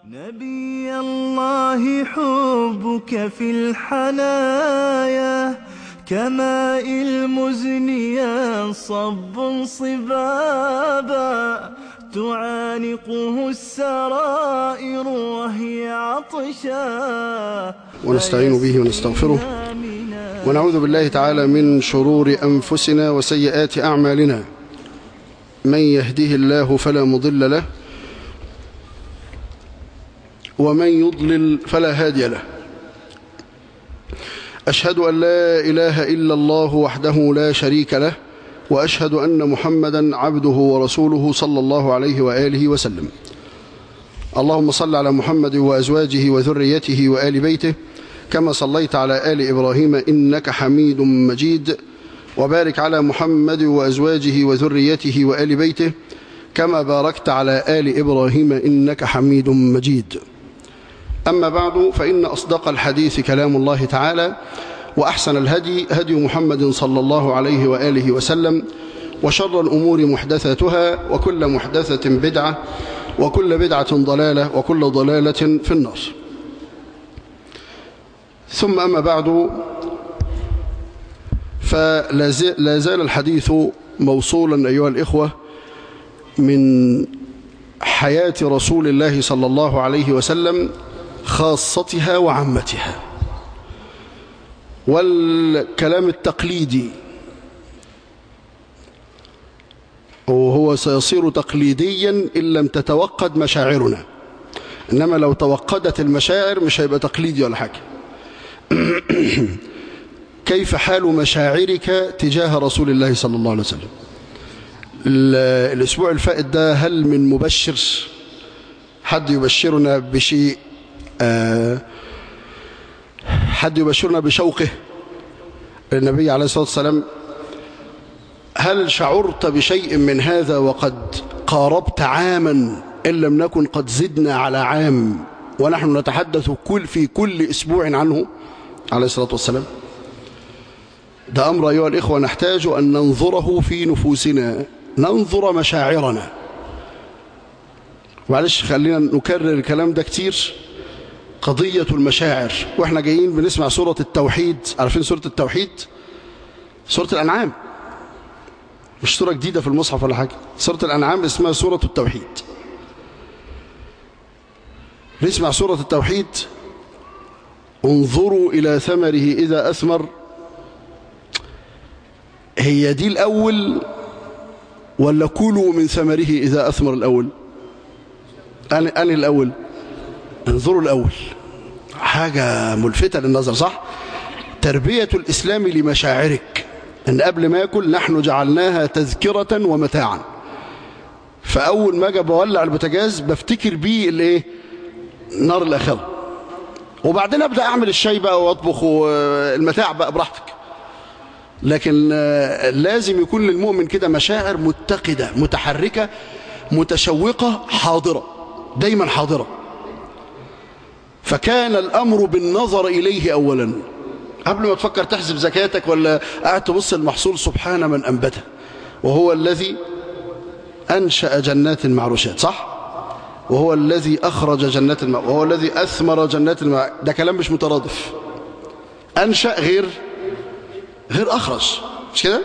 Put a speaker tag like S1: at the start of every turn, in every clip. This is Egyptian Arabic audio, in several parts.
S1: نبي الله حبك في الحنايا كماء المزن ينصب صبابا تعانقه السرائر وهي عطشا
S2: ونستعين به ونستغفره ونعوذ بالله تعالى من شرور أنفسنا وسيئات أعمالنا من يهده الله فلا مضل له ومن يضلل فلا هادي له أشهد أن لا إله إلا الله وحده لا شريك له وأشهد أن محمدا عبده ورسوله صلى الله عليه وآله وسلم اللهم صل على محمد وأزواجه وذريته وآل بيته كما صليت على آل إبراهيم إنك حميد مجيد وبارك على محمد وأزواجه وذريته وآل بيته كما باركت على آل إبراهيم إنك حميد مجيد أما بعد فإن أصدق الحديث كلام الله تعالى وأحسن الهدي هدي محمد صلى الله عليه وآله وسلم وشر الأمور محدثاتها وكل محدثة بدعة وكل بدعة ضلالة وكل ضلالة في النار ثم أما بعد فلا زال الحديث موصولا أيها الإخوة من حياة رسول الله صلى الله عليه وسلم خاصتها وعامتها والكلام التقليدي وهو سيصير تقليديا إن لم تتوقد مشاعرنا إنما لو توقدت المشاعر مش هيبقى تقليدي ولا حاجة كيف حال مشاعرك تجاه رسول الله صلى الله عليه وسلم الأسبوع الفائت ده هل من مبشر حد يبشرنا بشيء آه حد يبشرنا بشوقه النبي عليه الصلاة والسلام هل شعرت بشيء من هذا وقد قاربت عاما إن لم نكن قد زدنا على عام ونحن نتحدث كل في كل أسبوع عنه عليه الصلاة والسلام ده أمر أيها الإخوة نحتاج أن ننظره في نفوسنا ننظر مشاعرنا معلش خلينا نكرر الكلام ده كتير قضية المشاعر واحنا جايين بنسمع سورة التوحيد عارفين سورة التوحيد سورة الأنعام مش سورة جديدة في المصحف ولا حاجة سورة الأنعام اسمها سورة التوحيد نسمع سورة التوحيد انظروا إلى ثمره إذا أثمر هي دي الأول ولا كلوا من ثمره إذا أثمر الأول أنا, أنا الأول انظروا الأول حاجة ملفتة للنظر صح تربية الإسلام لمشاعرك أن قبل ما يأكل نحن جعلناها تذكرة ومتاعا فأول ما أجي بولع البوتاجاز بفتكر بيه الايه نار الآخرة وبعدين أبدأ أعمل الشاي بقى وأطبخ المتاع بقى براحتك لكن لازم يكون للمؤمن كده مشاعر متقدة متحركة متشوقة حاضرة دايما حاضرة فكان الأمر بالنظر إليه أولا قبل ما تفكر تحسب زكاتك ولا قاعد تبص المحصول سبحان من أنبته وهو الذي أنشأ جنات معروشات صح؟ وهو الذي أخرج جنات الماء وهو الذي أثمر جنات الماء ده كلام مش مترادف أنشأ غير غير أخرج مش كده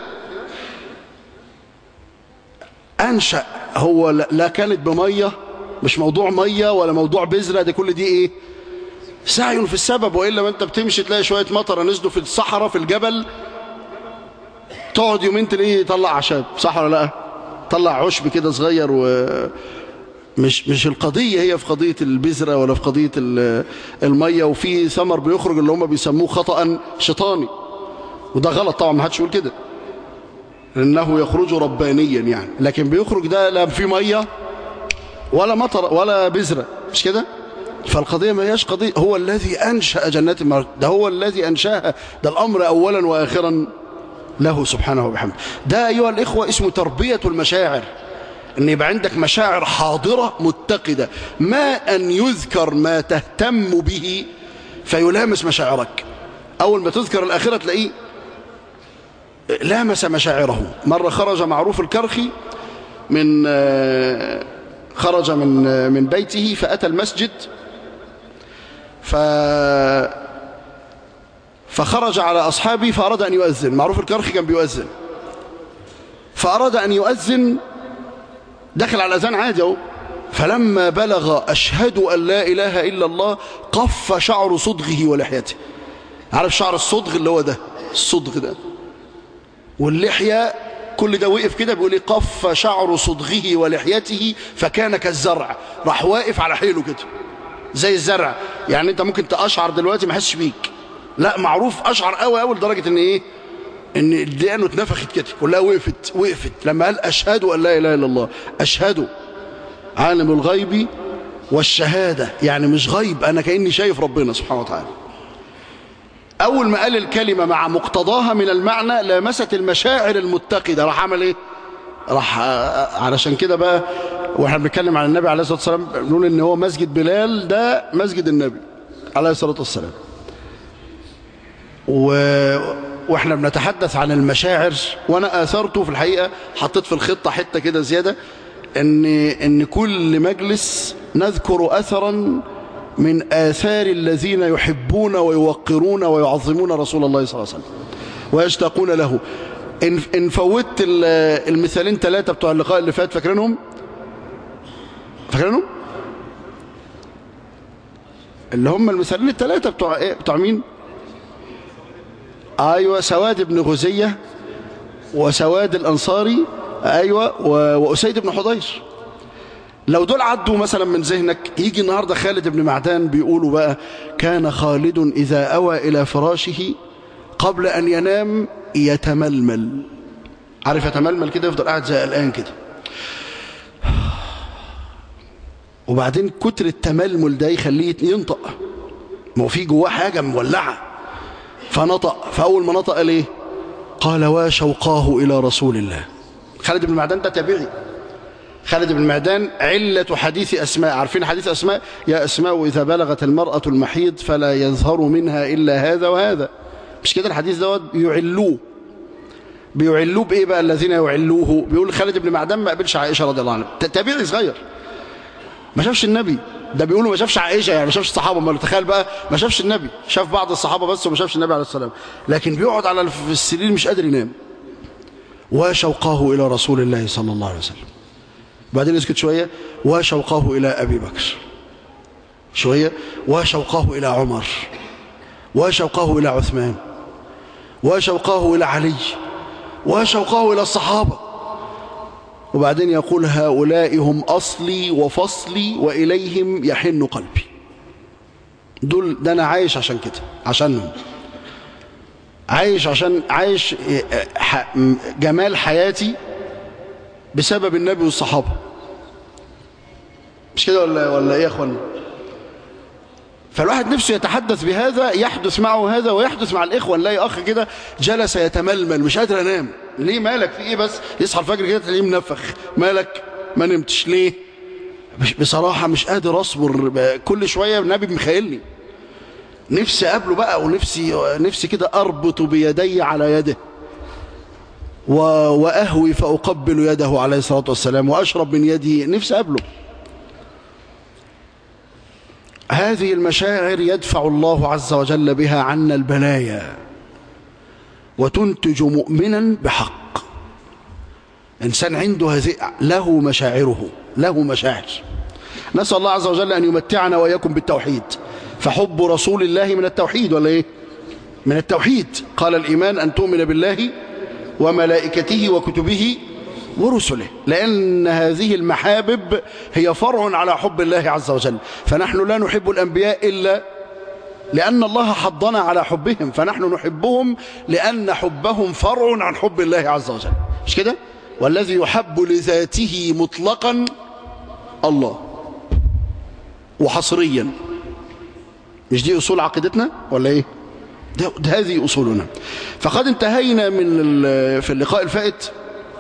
S2: أنشأ هو لا كانت بمية مش موضوع مية ولا موضوع بذرة ده كل دي إيه سعي في السبب وإلا ما أنت بتمشي تلاقي شوية مطرة نزلوا في الصحراء في الجبل تقعد يومين تلاقيه يطلع عشاب صح ولا لا طلع عشب كده صغير و مش مش القضية هي في قضية البذرة ولا في قضية المية وفي ثمر بيخرج اللي هم بيسموه خطأ شيطاني وده غلط طبعا ما حدش يقول كده لأنه يخرج ربانيا يعني لكن بيخرج ده لا في مية ولا مطر ولا بذرة مش كده فالقضية ما هياش قضية هو الذي أنشأ جنات المرض ده هو الذي أنشأها ده الأمر أولا وآخرا له سبحانه وبحمده ده أيها الإخوة اسمه تربية المشاعر أن يبقى عندك مشاعر حاضرة متقدة ما أن يذكر ما تهتم به فيلامس مشاعرك أول ما تذكر الآخرة تلاقيه لامس مشاعره مرة خرج معروف الكرخي من خرج من من بيته فأتى المسجد ف فخرج على أصحابه فأراد أن يؤذن معروف الكرخي كان بيؤذن فأراد أن يؤذن دخل على الأذان عادي اهو فلما بلغ أشهد أن لا إله إلا الله قف شعر صدغه ولحيته عارف شعر الصدغ اللي هو ده الصدغ ده واللحية كل ده وقف كده بيقول لي قف شعر صدغه ولحيته فكان كالزرع راح واقف على حيله كده زي الزرع يعني انت ممكن تقشعر دلوقتي ما حسش بيك لا معروف اشعر قوي قوي لدرجه ان ايه ان دقنه اتنفخت كده كلها وقفت وقفت لما قال اشهد ان لا اله الا الله اشهد عالم الغيب والشهاده يعني مش غيب انا كاني شايف ربنا سبحانه وتعالى اول ما قال الكلمه مع مقتضاها من المعنى لامست المشاعر المتقده راح عمل ايه راح علشان كده بقى واحنا بنتكلم عن النبي عليه الصلاه والسلام بنقول ان هو مسجد بلال ده مسجد النبي عليه الصلاه والسلام و... واحنا بنتحدث عن المشاعر وانا اثرته في الحقيقه حطيت في الخطه حته كده زياده ان ان كل مجلس نذكر اثرا من آثار الذين يحبون ويوقرون ويعظمون رسول الله صلى الله عليه وسلم ويشتاقون له إن, إن فوتت المثالين ثلاثة بتوع اللقاء اللي فات فاكرينهم فاكرينهم اللي هم المثالين الثلاثة بتوع إيه بتوع مين أيوة سواد بن غزية وسواد الأنصاري أيوة وأسيد بن حضير لو دول عدوا مثلا من ذهنك يجي النهاردة خالد بن معدان بيقولوا بقى كان خالد إذا أوى إلى فراشه قبل أن ينام يتململ عارف يتململ كده يفضل قاعد زي الآن كده وبعدين كتر التململ ده يخليه ينطق ما هو في جواه حاجة مولعة فنطق فأول ما نطق قال ايه قال وشوقاه إلى رسول الله خالد بن معدان ده تابعي خالد بن معدان علة حديث أسماء عارفين حديث أسماء يا أسماء إذا بلغت المرأة المحيض فلا يظهر منها إلا هذا وهذا مش كده الحديث دوت بيعلوه بيعلوه بإيه بقى الذين يعلوه بيقول خالد بن معدان ما قبلش عائشة رضي الله عنها تابعي صغير ما شافش النبي ده بيقولوا ما شافش عائشة يعني ما شافش الصحابة ما تخيل بقى ما شافش النبي شاف بعض الصحابة بس وما شافش النبي عليه السلام لكن بيقعد على السرير مش قادر ينام وشوقاه إلى رسول الله صلى الله عليه وسلم بعدين يسكت شوية وشوقاه إلى أبي بكر شوية وشوقاه إلى عمر وشوقاه إلى عثمان وشوقاه إلى علي وشوقاه إلى الصحابة وبعدين يقول هؤلاء هم أصلي وفصلي وإليهم يحن قلبي دول ده أنا عايش عشان كده عشانهم عايش عشان عايش جمال حياتي بسبب النبي والصحابة مش كده ولا ولا ايه يا اخوانا فالواحد نفسه يتحدث بهذا يحدث معه هذا ويحدث مع الإخوة نلاقي أخ كده جلس يتململ مش قادر أنام ليه مالك في إيه بس يصحى الفجر كده تلاقيه منفخ مالك ما نمتش ليه بصراحة مش قادر أصبر كل شوية النبي مخيلني نفسي أقابله بقى ونفسي نفسي كده أربط بيدي على يده وأهوي فأقبل يده عليه الصلاة والسلام وأشرب من يده نفسي أقابله هذه المشاعر يدفع الله عز وجل بها عنا البلايا وتنتج مؤمنا بحق إنسان عنده هذه له مشاعره له مشاعر نسأل الله عز وجل أن يمتعنا وإياكم بالتوحيد فحب رسول الله من التوحيد ولا إيه من التوحيد قال الإيمان أن تؤمن بالله وملائكته وكتبه ورسله لأن هذه المحابب هي فرع على حب الله عز وجل فنحن لا نحب الأنبياء إلا لأن الله حضنا على حبهم فنحن نحبهم لأن حبهم فرع عن حب الله عز وجل مش كده والذي يحب لذاته مطلقا الله وحصريا مش دي أصول عقيدتنا ولا إيه ده, ده هذه أصولنا فقد انتهينا من في اللقاء الفائت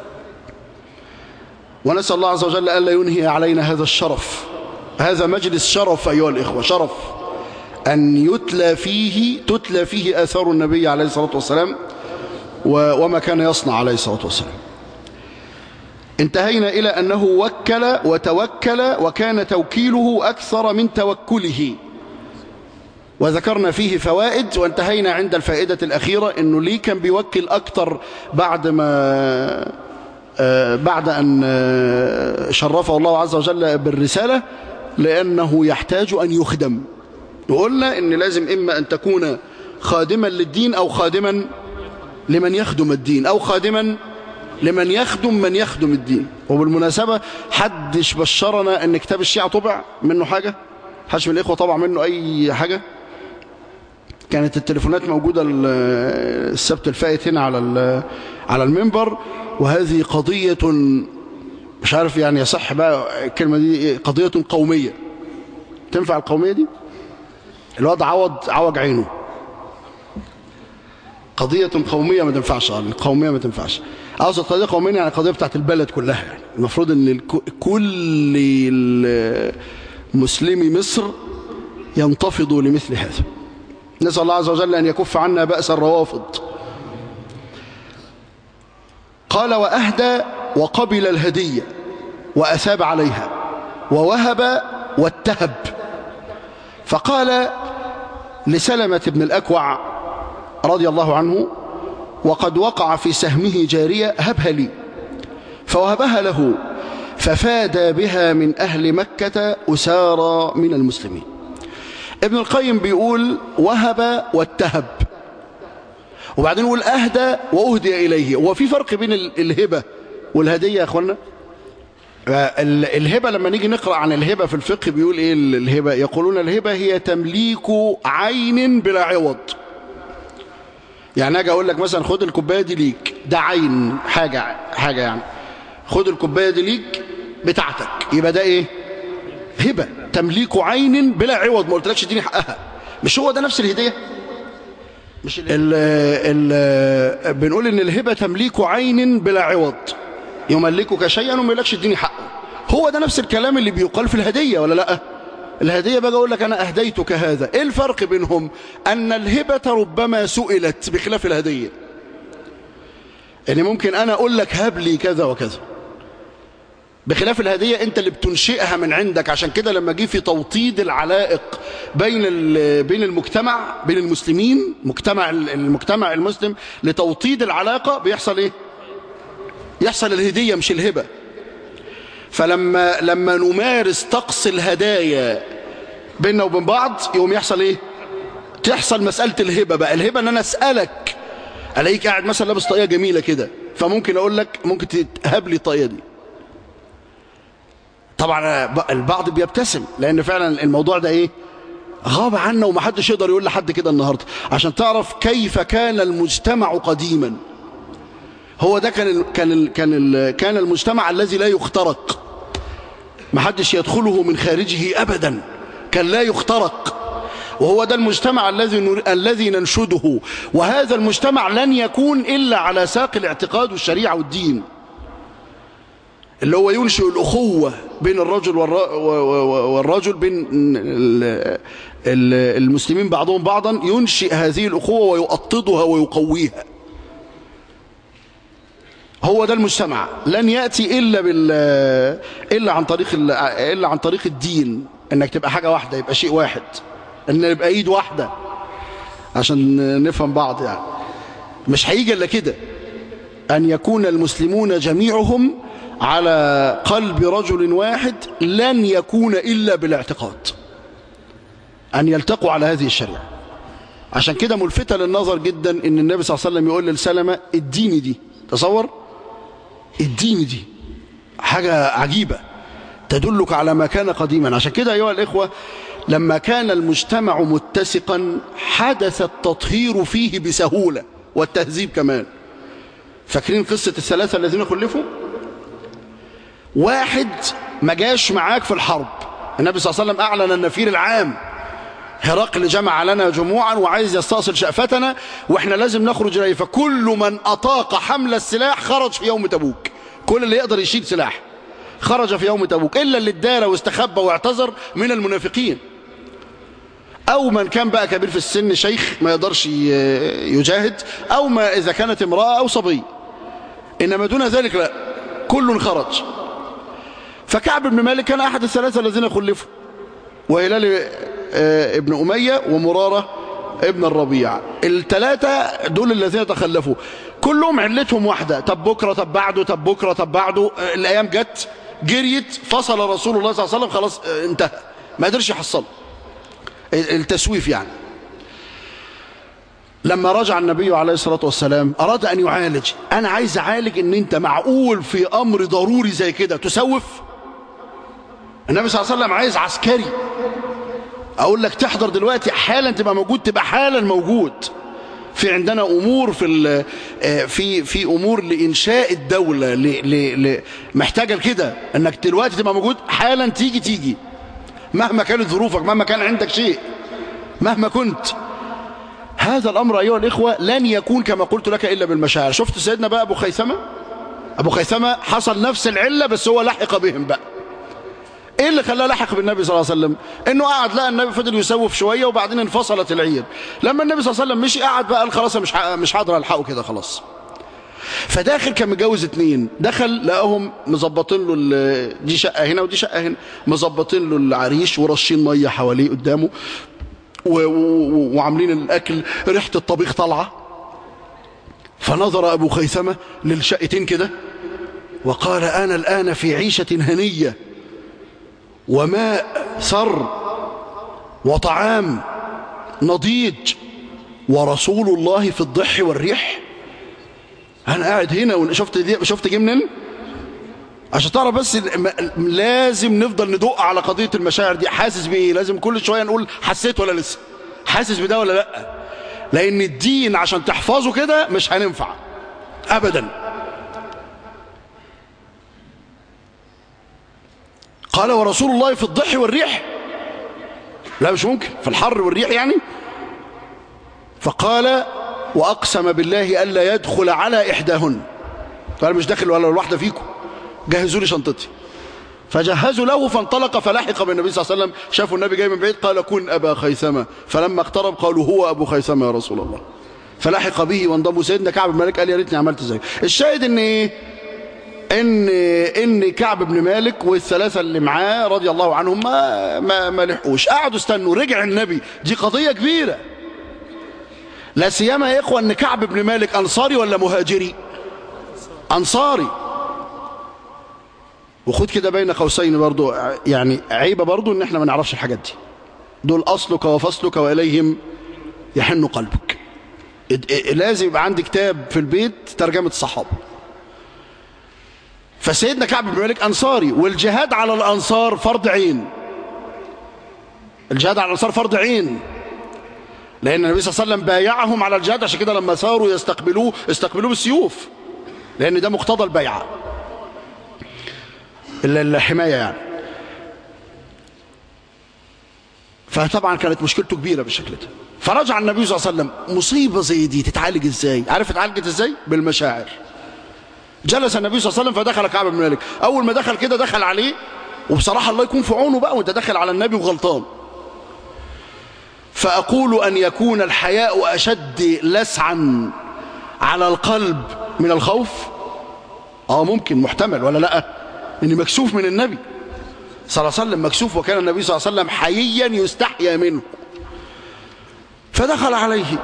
S2: ونسأل الله عز وجل ألا ينهي علينا هذا الشرف هذا مجلس شرف أيها الإخوة شرف أن يتلى فيه تتلى فيه آثار النبي عليه الصلاة والسلام وما كان يصنع عليه الصلاة والسلام انتهينا إلى أنه وكل وتوكل وكان توكيله أكثر من توكله وذكرنا فيه فوائد وانتهينا عند الفائدة الأخيرة أنه ليه كان بيوكل أكثر بعد ما بعد أن شرفه الله عز وجل بالرسالة لأنه يحتاج أن يخدم وقلنا أن لازم إما أن تكون خادما للدين أو خادما لمن يخدم الدين أو خادما لمن يخدم من يخدم الدين وبالمناسبة حدش بشرنا أن كتاب الشيعة طبع منه حاجة حدش من الإخوة طبع منه أي حاجة كانت التليفونات موجودة السبت الفائت هنا على على المنبر وهذه قضية مش عارف يعني يصح بقى الكلمة دي قضية قومية تنفع القومية دي الوضع عوض عوج عينه قضية قومية ما تنفعش القومية ما تنفعش أقصد قضية قومية يعني قضية بتاعت البلد كلها يعني المفروض أن كل مسلمي مصر ينتفضوا لمثل هذا نسأل الله عز وجل أن يكف عنا بأس الروافض قال وأهدى وقبل الهدية وأثاب عليها ووهب واتهب فقال لسلمة بن الأكوع رضي الله عنه وقد وقع في سهمه جارية هبها لي فوهبها له ففاد بها من أهل مكة أسارى من المسلمين ابن القيم بيقول وهب واتهب وبعدين يقول أهدى وأهدي إليه هو في فرق بين الهبة والهدية يا أخوانا الهبة لما نيجي نقرأ عن الهبة في الفقه بيقول إيه الهبة يقولون الهبة هي تمليك عين بلا عوض يعني أجي أقول لك مثلا خد الكوباية دي ليك ده عين حاجة حاجة يعني خد الكوباية دي ليك بتاعتك يبقى ده إيه هبة تمليك عين بلا عوض ما قلتلكش اديني حقها مش هو ده نفس الهدية مش ال ال بنقول ان الهبة تمليك عين بلا عوض يملكك شيئا وما يقولكش اديني حقه هو ده نفس الكلام اللي بيقال في الهدية ولا لا الهدية بقى اقول لك انا اهديتك هذا ايه الفرق بينهم ان الهبة ربما سئلت بخلاف الهدية يعني ممكن انا اقول لك هب لي كذا وكذا بخلاف الهدية انت اللي بتنشئها من عندك عشان كده لما جه في توطيد العلائق بين بين المجتمع بين المسلمين مجتمع المجتمع المسلم لتوطيد العلاقة بيحصل ايه يحصل الهدية مش الهبة فلما لما نمارس طقس الهدايا بيننا وبين بعض يقوم يحصل ايه تحصل مسألة الهبة بقى الهبة ان انا اسألك الاقيك قاعد مثلا لابس طاقية جميلة كده فممكن اقول لك ممكن تهب لي الطاقية دي طبعا البعض بيبتسم لان فعلا الموضوع ده ايه غاب عنا ومحدش يقدر يقول لحد كده النهارده عشان تعرف كيف كان المجتمع قديما هو ده كان ال كان ال كان ال كان المجتمع الذي لا يخترق محدش يدخله من خارجه ابدا كان لا يخترق وهو ده المجتمع الذي الذي ننشده وهذا المجتمع لن يكون الا على ساق الاعتقاد والشريعه والدين اللي هو ينشئ الأخوة بين الرجل والرجل بين المسلمين بعضهم بعضا ينشئ هذه الأخوة ويؤطدها ويقويها هو ده المجتمع لن يأتي إلا, بال إلا, عن طريق إلا عن طريق الدين أنك تبقى حاجة واحدة يبقى شيء واحد أن يبقى إيد واحدة عشان نفهم بعض يعني مش هيجي إلا كده أن يكون المسلمون جميعهم على قلب رجل واحد لن يكون إلا بالاعتقاد أن يلتقوا على هذه الشريعة عشان كده ملفتة للنظر جدا ان النبي صلى الله عليه وسلم يقول للسلمة اديني دي تصور اديني دي حاجة عجيبة تدلك على ما كان قديما عشان كده أيها الإخوة لما كان المجتمع متسقا حدث التطهير فيه بسهولة والتهذيب كمان فاكرين قصة الثلاثة الذين خلفوا واحد ما جاش معاك في الحرب النبي صلى الله عليه وسلم أعلن النفير العام هرقل جمع لنا جموعا وعايز يستأصل شأفتنا واحنا لازم نخرج إليه فكل من أطاق حمل السلاح خرج في يوم تبوك كل اللي يقدر يشيل سلاح خرج في يوم تبوك إلا اللي ادار واستخبى واعتذر من المنافقين أو من كان بقى كبير في السن شيخ ما يقدرش يجاهد أو ما إذا كانت امرأة أو صبي إنما دون ذلك لا كل خرج فكعب بن مالك كان أحد الثلاثة الذين خلفوا وهلال آه، ابن أمية ومرارة ابن الربيع الثلاثة دول الذين تخلفوا كلهم علتهم واحدة طب بكرة طب بعده طب بكرة طب بعده آه، الأيام جت جريت فصل رسول الله صلى الله عليه وسلم خلاص آه، انتهى ما قدرش يحصل التسويف يعني لما رجع النبي عليه الصلاة والسلام أراد أن يعالج أنا عايز أعالج أن أنت معقول في أمر ضروري زي كده تسوف النبي صلى الله عليه وسلم عايز عسكري أقول لك تحضر دلوقتي حالا تبقى موجود تبقى حالا موجود في عندنا أمور في ال- آه، في في أمور لإنشاء الدولة ل ل ل محتاجة لكده إنك دلوقتي تبقى موجود حالا تيجي تيجي مهما كانت ظروفك مهما كان عندك شيء مهما كنت هذا الأمر أيها الإخوة لن يكون كما قلت لك إلا بالمشاعر شفت سيدنا بقى أبو خيثمة أبو خيثمة حصل نفس العلة بس هو لحق بهم بقى ايه اللي خلاه لحق بالنبي صلى الله عليه وسلم انه قعد لقى النبي فضل يسوف شويه وبعدين انفصلت العير لما النبي صلى الله عليه وسلم مشي قعد بقى قال خلاص أنا مش ه- مش هقدر الحقه كده خلاص فداخل كان متجوز اتنين دخل لقاهم مظبطين له ال- دي شقه هنا ودي شقه هنا مظبطين له العريش ورشين ميه حواليه قدامه و- و- وعاملين الاكل ريحه الطبيخ طالعه فنظر ابو خيثمه للشقتين كده وقال انا الان في عيشه هنيه وماء سر وطعام نضيج ورسول الله في الضح والريح انا قاعد هنا وشفت دي شفت جه منين عشان تعرف بس م- لازم نفضل ندق على قضيه المشاعر دي حاسس بايه لازم كل شويه نقول حسيت ولا لسه حاسس بده ولا لا لان الدين عشان تحفظه كده مش هننفع ابدا قال ورسول الله في الضح والريح لا مش ممكن في الحر والريح يعني فقال وأقسم بالله ألا يدخل على إحداهن قال مش داخل ولا الواحدة فيكم جهزوا لي شنطتي فجهزوا له فانطلق فلحق بالنبي صلى الله عليه وسلم شافوا النبي جاي من بعيد قال كن أبا خيثمة فلما اقترب قالوا هو أبو خيثمة يا رسول الله فلحق به وانضموا سيدنا كعب بن مالك قال يا ريتني عملت زيه الشاهد ان ايه ان ان كعب بن مالك والثلاثه اللي معاه رضي الله عنهم ما ما, ما لحقوش قعدوا استنوا رجع النبي دي قضيه كبيره لا سيما يا اخوه ان كعب بن مالك انصاري ولا مهاجري انصاري وخد كده بين قوسين برضو يعني عيبه برضو ان احنا ما نعرفش الحاجات دي دول اصلك وفصلك واليهم يحن قلبك لازم يبقى عندي كتاب في البيت ترجمه الصحابه فسيدنا كعب بن مالك أنصاري والجهاد على الأنصار فرض عين الجهاد على الأنصار فرض عين لأن النبي صلى الله عليه وسلم بايعهم على الجهاد عشان كده لما صاروا يستقبلوه استقبلوه بالسيوف لأن ده مقتضى البيعة الحماية يعني فطبعا كانت مشكلته كبيرة بالشكل ده فرجع النبي صلى الله عليه وسلم مصيبة زي دي تتعالج ازاي عارف اتعالجت ازاي بالمشاعر جلس النبي صلى الله عليه وسلم فدخل كعب بن مالك اول ما دخل كده دخل عليه وبصراحه الله يكون في عونه بقى وانت داخل على النبي وغلطان فاقول ان يكون الحياء اشد لسعا على القلب من الخوف اه ممكن محتمل ولا لا اني مكسوف من النبي صلى الله عليه وسلم مكسوف وكان النبي صلى الله عليه وسلم حييا يستحيا منه فدخل عليه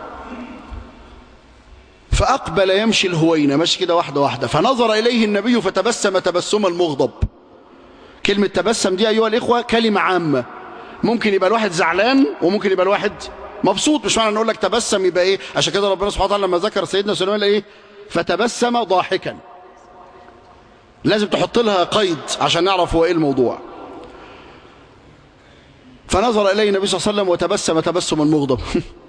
S2: فأقبل يمشي الهوينة ماشي كده واحدة واحدة فنظر إليه النبي فتبسم تبسم المغضب كلمة تبسم دي أيها الإخوة كلمة عامة ممكن يبقى الواحد زعلان وممكن يبقى الواحد مبسوط مش معنى نقول لك تبسم يبقى إيه عشان كده ربنا سبحانه وتعالى لما ذكر سيدنا سليمان إيه فتبسم ضاحكا لازم تحط لها قيد عشان نعرف هو إيه الموضوع فنظر إليه النبي صلى الله عليه وسلم وتبسم تبسم المغضب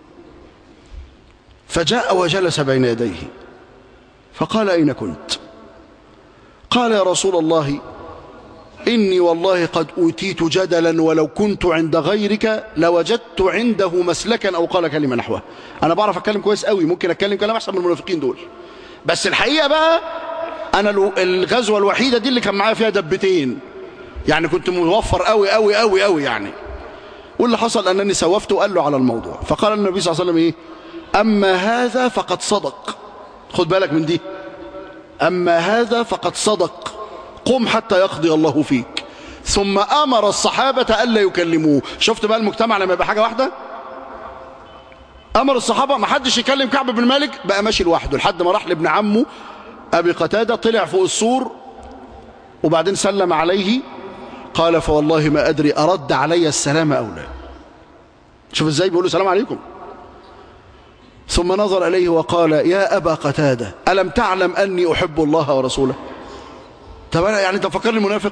S2: فجاء وجلس بين يديه فقال أين كنت قال يا رسول الله إني والله قد أوتيت جدلا ولو كنت عند غيرك لوجدت عنده مسلكا أو قال كلمة نحوه أنا بعرف أتكلم كويس قوي ممكن أتكلم كلام أحسن من المنافقين دول بس الحقيقة بقى أنا الغزوة الوحيدة دي اللي كان معايا فيها دبتين يعني كنت موفر قوي قوي قوي قوي يعني واللي حصل أنني سوفت وقال له على الموضوع فقال النبي صلى الله عليه وسلم إيه أما هذا فقد صدق خد بالك من دي أما هذا فقد صدق قم حتى يقضي الله فيك ثم أمر الصحابة ألا يكلموه شفت بقى المجتمع لما يبقى حاجة واحدة أمر الصحابة ما حدش يكلم كعب بن مالك بقى ماشي لوحده لحد ما راح لابن عمه أبي قتادة طلع فوق السور وبعدين سلم عليه قال فوالله ما أدري أرد علي السلام أو لا شوف ازاي بيقول له السلام عليكم ثم نظر إليه وقال يا أبا قتادة ألم تعلم أني أحب الله ورسوله طب أنا يعني أنت فكرني منافق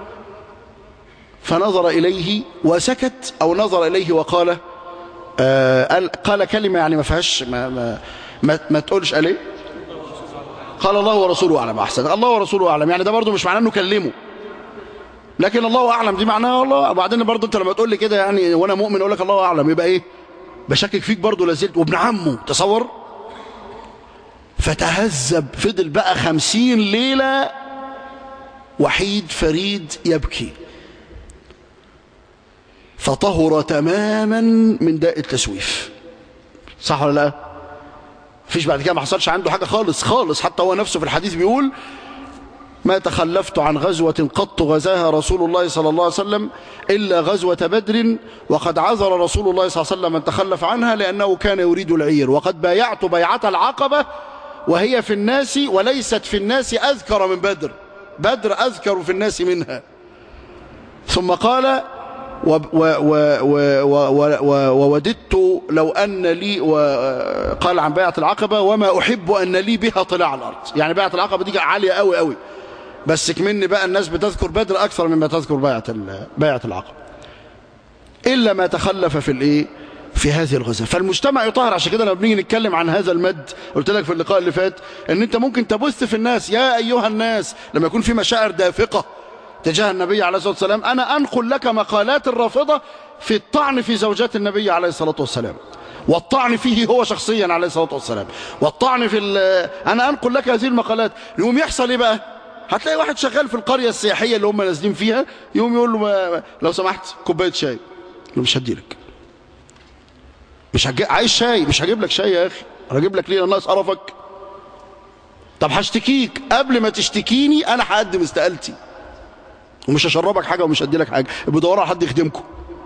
S2: فنظر إليه وسكت أو نظر إليه وقال آه قال كلمة يعني ما فيهاش ما, ما, ما, ما تقولش قال ايه قال الله ورسوله أعلم أحسن الله ورسوله أعلم يعني ده برضه مش معناه أنه كلمه لكن الله أعلم دي معناها الله وبعدين برضه أنت لما تقول لي كده يعني وأنا مؤمن أقول لك الله أعلم يبقى إيه بشكك فيك برضه لازلت وابن عمه تصور فتهذب فضل بقى خمسين ليلة وحيد فريد يبكي فطهر تماما من داء التسويف صح ولا لا فيش بعد كده ما حصلش عنده حاجة خالص خالص حتى هو نفسه في الحديث بيقول ما تخلفت عن غزوة قط غزاها رسول الله صلى الله عليه وسلم إلا غزوة بدر وقد عذر رسول الله صلى الله عليه وسلم من تخلف عنها لأنه كان يريد العير وقد بايعت بيعة العقبة وهي في الناس وليست في الناس أذكر من بدر بدر أذكر في الناس منها ثم قال ووددت لو أن لي قال عن بيعة العقبة وما أحب أن لي بها طلاع الأرض يعني بيعة العقبة دي عالية قوي قوي بس كمني بقى الناس بتذكر بدر أكثر مما تذكر بيعة بيعة العقبة إلا ما تخلف في الإيه في هذه الغزة فالمجتمع يطهر عشان كده لما بنيجي نتكلم عن هذا المد قلت لك في اللقاء اللي فات ان انت ممكن تبث في الناس يا ايها الناس لما يكون في مشاعر دافقة تجاه النبي عليه الصلاة والسلام أنا أنقل لك مقالات الرافضة في الطعن في زوجات النبي عليه الصلاة والسلام والطعن فيه هو شخصيا عليه الصلاة والسلام والطعن في أنا أنقل لك هذه المقالات يقوم يحصل إيه بقى هتلاقي واحد شغال في القرية السياحية اللي هم نازلين فيها يقوم يقول له لو سمحت كوباية شاي له مش هدي لك مش هجي... عايز شاي مش هجيب لك شاي يا أخي أنا هجيب لك ليه الناس قرفك طب هشتكيك قبل ما تشتكيني أنا هقدم استقالتي ومش هشربك حاجة ومش هدي لك حاجة بدوروا على حد يخدمكم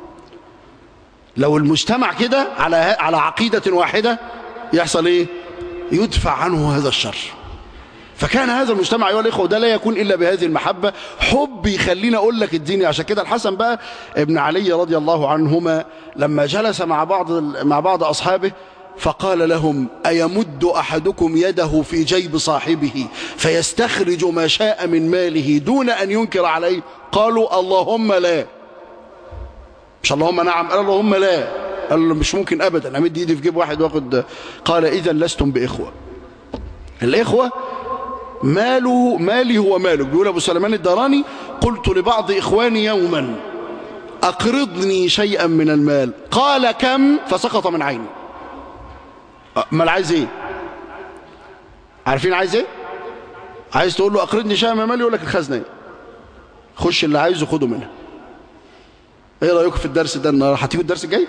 S2: لو المجتمع كده على على عقيدة واحدة يحصل ايه يدفع عنه هذا الشر فكان هذا المجتمع ايها الاخوه ده لا يكون الا بهذه المحبه حب يخليني اقول لك الدين عشان كده الحسن بقى ابن علي رضي الله عنهما لما جلس مع بعض مع بعض اصحابه فقال لهم أيمد أحدكم يده في جيب صاحبه فيستخرج ما شاء من ماله دون أن ينكر عليه قالوا اللهم لا مش اللهم نعم قال اللهم لا قال له مش ممكن أبدا أمد إيدي في جيب واحد واخد قال إذا لستم بإخوة الإخوة ماله مالي هو مالك بيقول أبو سلمان الدراني قلت لبعض إخواني يوما أقرضني شيئا من المال قال كم فسقط من عيني امال عايز ايه عارفين عايز ايه عايز تقول له اقرضني شيئا من مالي يقول لك الخزنه ايه خش اللي عايزه خده منها ايه رايكم في الدرس ده النهارده هتيجوا الدرس الجاي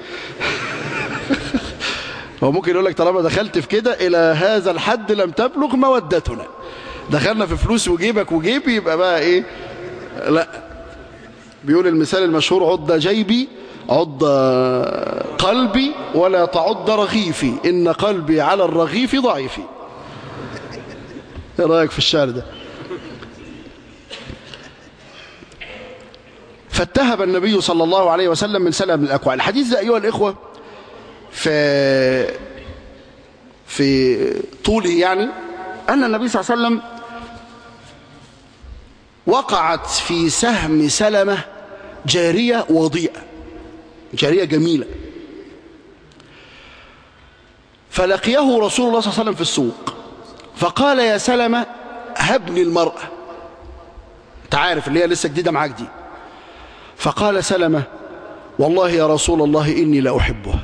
S2: هو ممكن يقول لك طالما دخلت في كده الى هذا الحد لم تبلغ مودتنا دخلنا في فلوس وجيبك وجيبي يبقى بقى ايه لا بيقول المثال المشهور عض جيبي عض قلبي ولا تعض رغيفي إن قلبي على الرغيف ضعيف ايه رأيك في الشعر ده فاتهب النبي صلى الله عليه وسلم من سلم من الأكوع الحديث ده أيها الإخوة في في طوله يعني أن النبي صلى الله عليه وسلم وقعت في سهم سلمة جارية وضيئة جارية جميلة فلقيه رسول الله صلى الله عليه وسلم في السوق فقال يا سلمة هبني المرأة تعرف اللي هي لسه جديدة معاك دي فقال سلمة والله يا رسول الله إني لا أحبها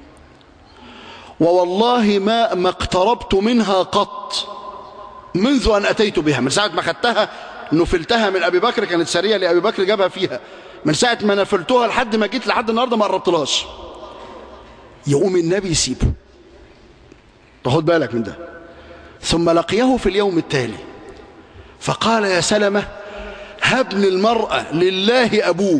S2: ووالله ما ما اقتربت منها قط منذ أن أتيت بها من ساعة ما خدتها نفلتها من أبي بكر كانت سرية لأبي بكر جابها فيها من ساعة ما نفلتها لحد ما جيت لحد النهاردة ما قربتلهاش يقوم النبي يسيبه تاخد بالك من ده ثم لقيه في اليوم التالي فقال يا سلمة هبني المرأة لله أبوك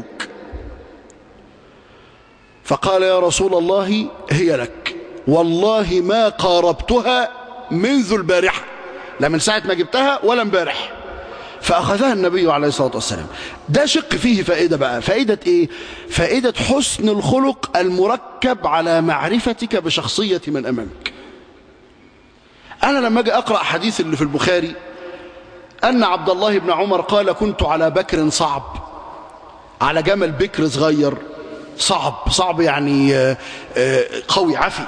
S2: فقال يا رسول الله هي لك والله ما قاربتها منذ البارحة لا من ساعة ما جبتها ولا امبارح فأخذها النبي عليه الصلاة والسلام ده شق فيه فائدة بقى فائدة إيه؟ فائدة حسن الخلق المركب على معرفتك بشخصية من أمامك أنا لما أجي أقرأ حديث اللي في البخاري أن عبد الله بن عمر قال كنت على بكر صعب على جمل بكر صغير صعب صعب يعني قوي عفي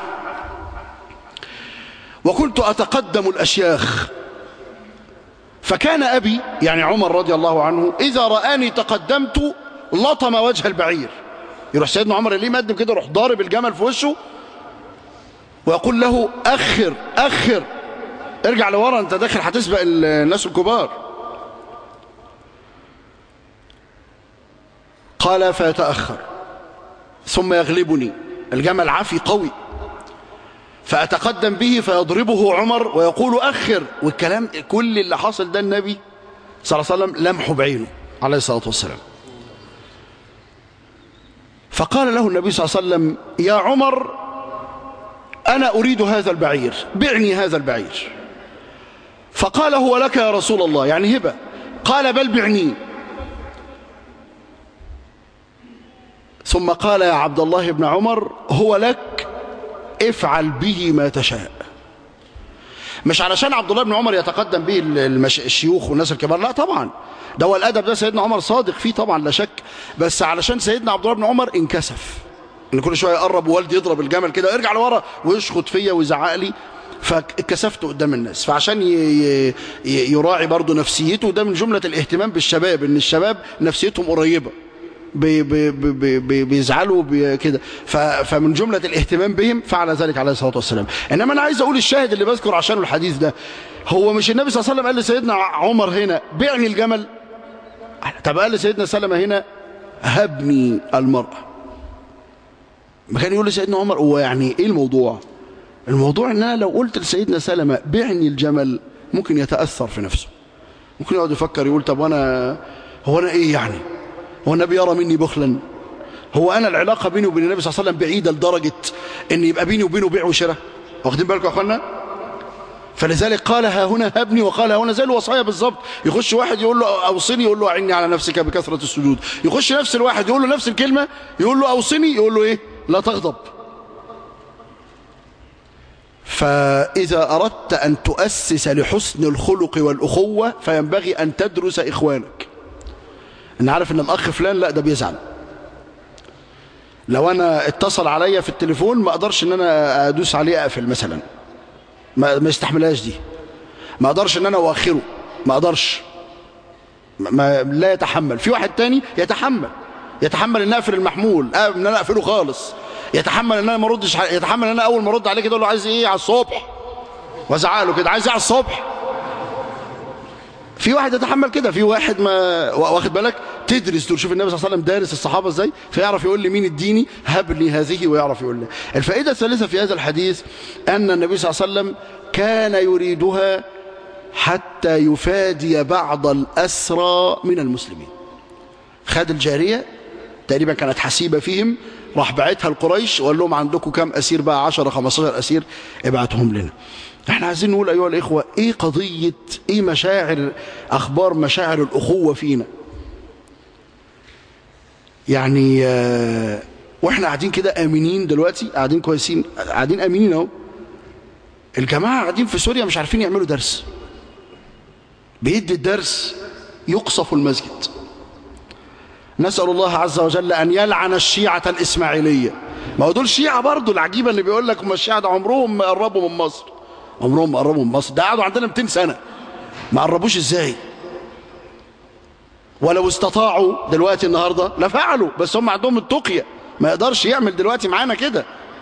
S2: وكنت أتقدم الأشياخ فكان أبي يعني عمر رضي الله عنه إذا رآني تقدمت لطم وجه البعير يروح سيدنا عمر اللي مقدم كده يروح ضارب الجمل في وشه ويقول له أخر أخر ارجع لورا انت داخل هتسبق الناس الكبار قال فيتأخر ثم يغلبني الجمل عافي قوي فأتقدم به فيضربه عمر ويقول أخر والكلام كل اللي حصل ده النبي صلى الله عليه وسلم لمحه بعينه عليه الصلاة والسلام فقال له النبي صلى الله عليه وسلم يا عمر أنا أريد هذا البعير بعني هذا البعير فقال هو لك يا رسول الله يعني هبة قال بل بعني ثم قال يا عبد الله بن عمر هو لك افعل به ما تشاء مش علشان عبد الله بن عمر يتقدم به المش... الشيوخ والناس الكبار لا طبعا ده هو الادب ده سيدنا عمر صادق فيه طبعا لا شك بس علشان سيدنا عبد الله بن عمر انكسف ان كل شويه يقرب ووالدي يضرب الجمل كده ويرجع لورا ويشخط فيا ويزعق لي فكسفت قدام الناس فعشان ي... ي... يراعي برضه نفسيته ده من جمله الاهتمام بالشباب ان الشباب نفسيتهم قريبه بي بي بي بي بيزعلوا بي كده فمن جملة الاهتمام بهم فعل ذلك عليه الصلاة والسلام إنما أنا عايز أقول الشاهد اللي بذكر عشانه الحديث ده هو مش النبي صلى الله عليه وسلم قال لسيدنا عمر هنا بعني الجمل طب قال لسيدنا سلمة هنا هبني المرأة ما كان يقول لسيدنا عمر هو يعني إيه الموضوع الموضوع إن أنا لو قلت لسيدنا سلمة بعني الجمل ممكن يتأثر في نفسه ممكن يقعد يفكر يقول طب وأنا هو أنا إيه يعني هو النبي يرى مني بخلا هو أنا العلاقة بيني وبين النبي صلى الله عليه وسلم بعيدة لدرجة أن يبقى بيني وبينه بيع وشراء واخدين بالكم يا أخوانا فلذلك قال ها هنا هبني وقال ها هنا زي الوصايا بالظبط يخش واحد يقول له أوصني يقول له أعني على نفسك بكثرة السجود يخش نفس الواحد يقول له نفس الكلمة يقول له أوصني يقول له إيه لا تغضب فإذا أردت أن تؤسس لحسن الخلق والأخوة فينبغي أن تدرس إخوانك أنا عارف أن الأخ فلان لا ده بيزعل لو أنا اتصل عليا في التليفون ما أقدرش أن أنا أدوس عليه أقفل مثلا ما, ما يستحملهاش دي ما أقدرش أن أنا أؤخره ما أقدرش ما لا يتحمل في واحد تاني يتحمل يتحمل ان اقفل المحمول ان انا اقفله خالص يتحمل ان انا ما اردش يتحمل ان انا اول ما ارد عليه كده اقول له عايز ايه على الصبح وازعق له كده عايز ايه على الصبح في واحد يتحمل كده في واحد ما واخد بالك تدرس تقول شوف النبي صلى الله عليه وسلم دارس الصحابه ازاي فيعرف يقول لي مين اديني هب لي هذه ويعرف يقول لي الفائده الثالثه في هذا الحديث ان النبي صلى الله عليه وسلم كان يريدها حتى يفادي بعض الاسرى من المسلمين خد الجاريه تقريبا كانت حسيبه فيهم راح بعتها لقريش وقال لهم عندكم كام اسير بقى 10 15 اسير ابعتهم لنا احنا عايزين نقول ايها الاخوه ايه قضيه ايه مشاعر اخبار مشاعر الاخوه فينا يعني آه واحنا قاعدين كده امنين دلوقتي قاعدين كويسين قاعدين امنين اهو الجماعه قاعدين في سوريا مش عارفين يعملوا درس بيدي الدرس يقصف المسجد نسأل الله عز وجل أن يلعن الشيعة الإسماعيلية ما هو دول شيعة برضو العجيبة اللي بيقول لك هم الشيعة ده عمرهم ما قربوا من مصر عمرهم ما قربوا من مصر ده قعدوا عندنا 200 سنة ما قربوش ازاي ولو استطاعوا دلوقتي النهاردة لفعلوا بس هم عندهم التقية ما يقدرش يعمل دلوقتي معانا كده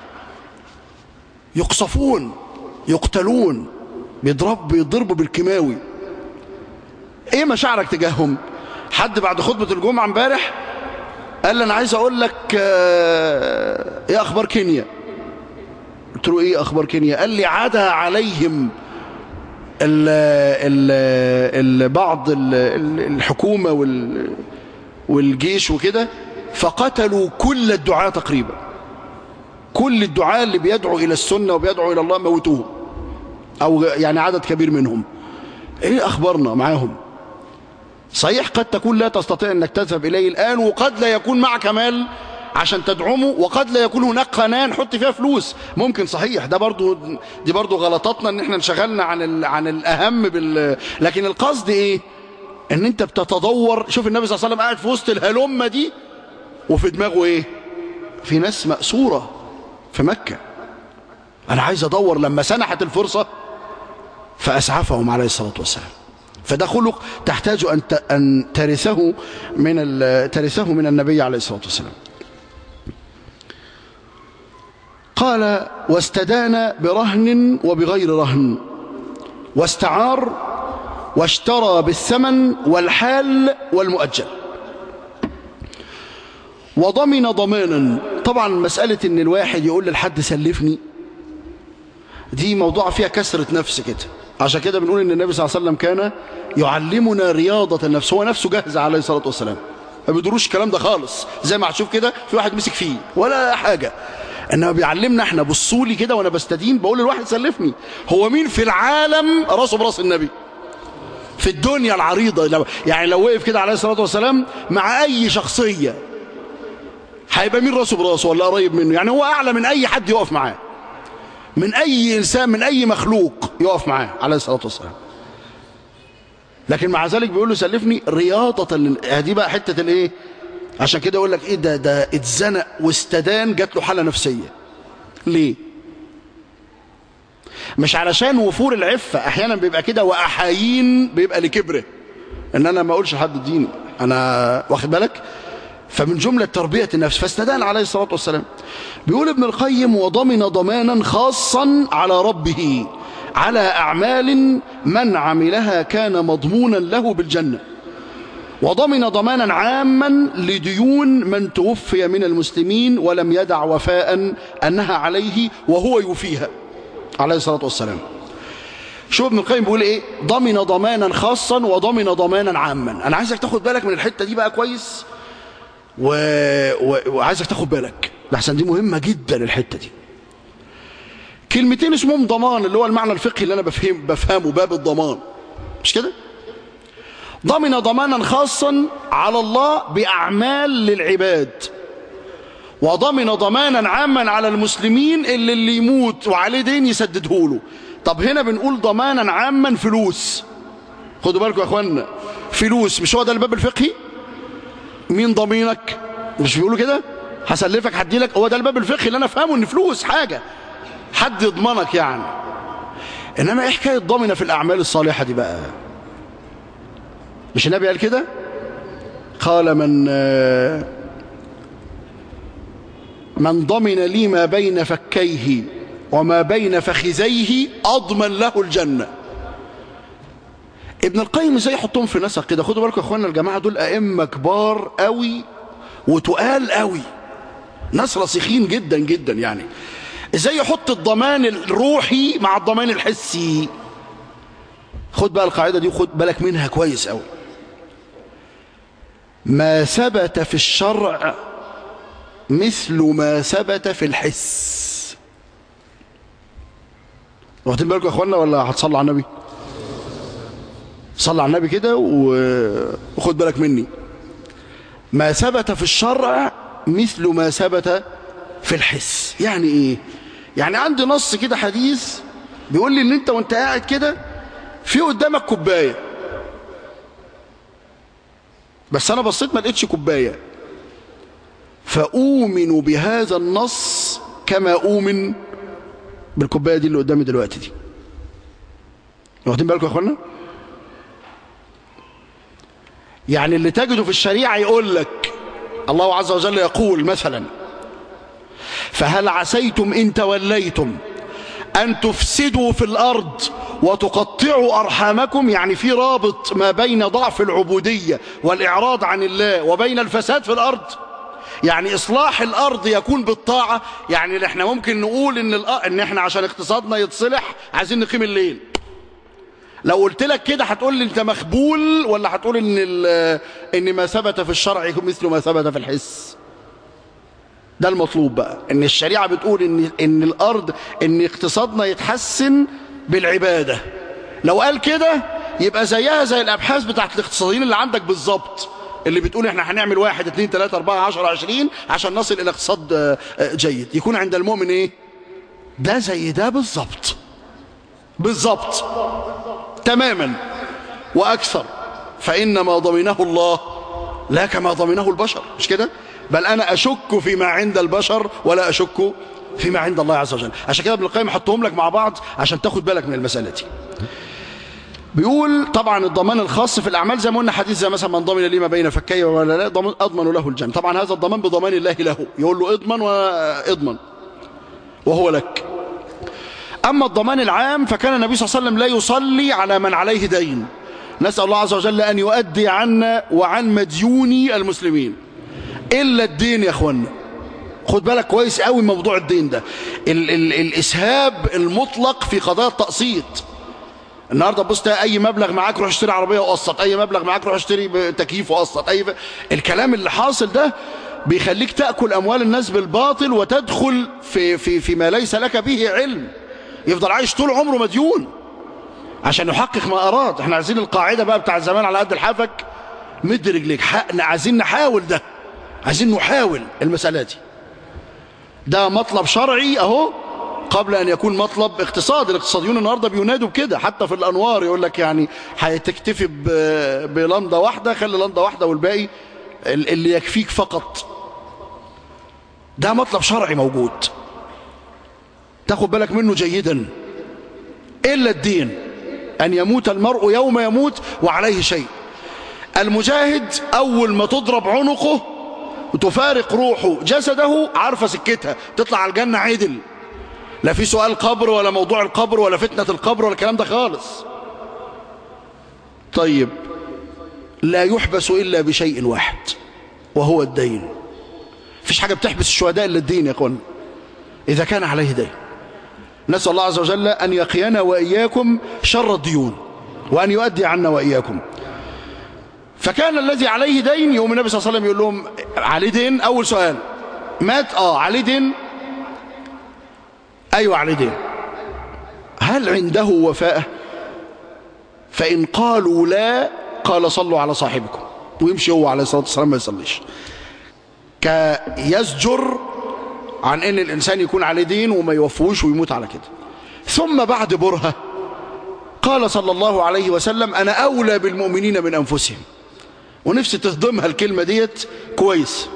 S2: يقصفون يقتلون بيضرب بيضربوا بالكيماوي ايه مشاعرك تجاههم حد بعد خطبة الجمعة امبارح قال لي انا عايز اقول لك اه ايه اخبار كينيا قلت له ايه اخبار كينيا قال لي عدا عليهم ال ال ال بعض ال الحكومة وال والجيش وكده فقتلوا كل الدعاة تقريبا كل الدعاة اللي بيدعوا إلى السنة وبيدعوا إلى الله موتوهم أو يعني عدد كبير منهم إيه أخبارنا معاهم صحيح قد تكون لا تستطيع أنك تذهب إليه الآن وقد لا يكون معك مال عشان تدعمه وقد لا يكون هناك قناة نحط فيها فلوس ممكن صحيح ده برضو دي برضو غلطاتنا ان احنا انشغلنا عن ال عن الاهم بال لكن القصد ايه ان انت بتتدور شوف النبي صلى الله عليه وسلم قاعد في وسط الهلمة دي وفي دماغه ايه في ناس مأسورة في مكة انا عايز ادور لما سنحت الفرصة فاسعفهم عليه الصلاة والسلام فده خلق تحتاج أن أن ترثه من ترثه من النبي عليه الصلاة والسلام قال واستدان برهن وبغير رهن واستعار واشترى بالثمن والحال والمؤجل وضمن ضمانا طبعا مسألة ان الواحد يقول للحد سلفني دي موضوع فيها كسرة نفس كده عشان كده بنقول ان النبي صلى الله عليه وسلم كان يعلمنا رياضة النفس هو نفسه جاهز عليه الصلاة والسلام ما بيدروش الكلام ده خالص زي ما هتشوف كده في واحد مسك فيه ولا حاجة انما بيعلمنا احنا بصوا لي كده وانا بستدين بقول للواحد سلفني هو مين في العالم راسه براس النبي في الدنيا العريضة لو يعني لو وقف كده عليه الصلاة والسلام مع أي شخصية هيبقى مين راسه براسه ولا قريب منه يعني هو أعلى من أي حد يقف معاه من أي إنسان من أي مخلوق يقف معاه عليه الصلاة والسلام لكن مع ذلك بيقول له سلفني رياضة دي بقى حتة الايه عشان كده يقول لك ايه ده ده اتزنق واستدان جات له حالة نفسية ليه مش علشان وفور العفة احيانا بيبقى كده واحايين بيبقى لكبره ان انا ما اقولش لحد ديني انا واخد بالك فمن جملة تربية النفس فاستدان عليه الصلاة والسلام بيقول ابن القيم وضمن ضمانا خاصا على ربه على أعمال من عملها كان مضمونا له بالجنة وضمن ضمانا عاما لديون من توفي من المسلمين ولم يدع وفاء أنها عليه وهو يوفيها عليه الصلاة والسلام شوف ابن القيم بيقول ايه ضمن ضمانا خاصا وضمن ضمانا عاما انا عايزك تاخد بالك من الحتة دي بقى كويس و... و... وعايزك تاخد بالك لحسن دي مهمة جدا الحتة دي كلمتين اسمهم ضمان اللي هو المعنى الفقهي اللي انا بفهم بفهمه باب الضمان مش كده ضمن ضمانا خاصا على الله بأعمال للعباد وضمن ضمانا عاما على المسلمين اللي اللي يموت وعليه دين يسدده له طب هنا بنقول ضمانا عاما فلوس خدوا بالكم يا اخوانا فلوس مش هو ده الباب الفقهي مين ضمينك مش بيقولوا كده هسلفك هدي لك هو ده الباب الفقهي اللي انا فاهمه ان فلوس حاجه حد يضمنك يعني انما ايه حكايه ضمنه في الاعمال الصالحه دي بقى مش النبي قال كده قال من من ضمن لي ما بين فكيه وما بين فخذيه اضمن له الجنه ابن القيم ازاي يحطهم في نسق كده خدوا بالكم يا اخوانا الجماعه دول ائمه كبار قوي وتقال قوي ناس راسخين جدا جدا يعني ازاي يحط الضمان الروحي مع الضمان الحسي خد بقى القاعده دي وخد بالك منها كويس قوي ما ثبت في الشرع مثل ما ثبت في الحس واخدين بالكم يا اخوانا ولا هتصلوا على النبي صلى على النبي كده وخد بالك مني ما ثبت في الشرع مثل ما ثبت في الحس يعني ايه يعني عندي نص كده حديث بيقول لي ان انت وانت قاعد كده في قدامك كوبايه بس انا بصيت ما لقيتش كوبايه فاؤمن بهذا النص كما اؤمن بالكوبايه دي اللي قدامي دلوقتي دي واخدين بالكم يا اخوانا يعني اللي تجده في الشريعه يقول لك الله عز وجل يقول مثلا فهل عسيتم إن توليتم أن تفسدوا في الأرض وتقطعوا أرحامكم يعني في رابط ما بين ضعف العبودية والإعراض عن الله وبين الفساد في الأرض يعني إصلاح الأرض يكون بالطاعة يعني احنا ممكن نقول إن, إن احنا عشان اقتصادنا يتصلح عايزين نقيم الليل لو قلت لك كده هتقول لي انت مخبول ولا هتقول ان ال- ان ما ثبت في الشرع يكون مثل ما ثبت في الحس ده المطلوب بقى ان الشريعه بتقول ان ان الارض ان اقتصادنا يتحسن بالعباده لو قال كده يبقى زيها زي الابحاث بتاعت الاقتصاديين اللي عندك بالظبط اللي بتقول احنا هنعمل واحد اتنين تلاتة اربعة عشر عشرين عشان نصل الى اقتصاد آه، آه، جيد يكون عند المؤمن ايه ده زي ده بالظبط بالظبط تماما واكثر فانما ضمنه الله لا كما ضمنه البشر مش كده بل انا اشك فيما عند البشر ولا اشك فيما عند الله عز وجل عشان كده ابن القيم حطهم لك مع بعض عشان تاخد بالك من المساله دي بيقول طبعا الضمان الخاص في الاعمال زي ما قلنا حديث زي مثلا من ضمن لي ما بين فكي ولا لا ضمن اضمن له الجنه طبعا هذا الضمان بضمان الله له يقول له اضمن واضمن وهو لك اما الضمان العام فكان النبي صلى الله عليه وسلم لا يصلي على من عليه دين نسال الله عز وجل ان يؤدي عنا وعن مديوني المسلمين الا الدين يا اخوانا خد بالك كويس قوي من موضوع الدين ده ال ال الاسهاب المطلق في قضايا التقسيط النهارده بص تلاقي اي مبلغ معاك روح اشتري عربيه وقسط اي مبلغ معاك روح اشتري تكييف وقسط اي ف... الكلام اللي حاصل ده بيخليك تاكل اموال الناس بالباطل وتدخل في في فيما ليس لك به علم يفضل عايش طول عمره مديون عشان يحقق ما اراد احنا عايزين القاعده بقى بتاع زمان على قد الحافك مد رجليك حقنا عايزين نحاول ده عايزين نحاول المساله دي ده مطلب شرعي اهو قبل ان يكون مطلب اقتصادي الاقتصاديون النهارده بينادوا بكده حتى في الانوار يقول لك يعني هتكتفي ب- بلنده واحده خلي لنده واحده والباقي ال- اللي يكفيك فقط ده مطلب شرعي موجود تاخد بالك منه جيدا الا الدين ان يموت المرء يوم يموت وعليه شيء المجاهد اول ما تضرب عنقه وتفارق روحه جسده عارفه سكتها تطلع على الجنه عدل لا في سؤال قبر ولا موضوع القبر ولا فتنة القبر ولا الكلام ده خالص طيب لا يحبس إلا بشيء واحد وهو الدين فيش حاجة بتحبس الشهداء إلا الدين يا اخوان إذا كان عليه دين نسأل الله عز وجل أن يقينا وإياكم شر الديون وأن يؤدي عنا وإياكم فكان الذي عليه دين يوم النبي صلى الله عليه وسلم يقول لهم عليه دين أول سؤال مات آه عليه دين أيوة عليه دين هل عنده وفاء فإن قالوا لا قال صلوا على صاحبكم ويمشي هو عليه الصلاة والسلام ما يصليش كيزجر عن ان الانسان يكون عليه دين وما يوفوش ويموت على كده ثم بعد برهة قال صلى الله عليه وسلم انا اولى بالمؤمنين من انفسهم ونفسي تهضمها الكلمة ديت كويس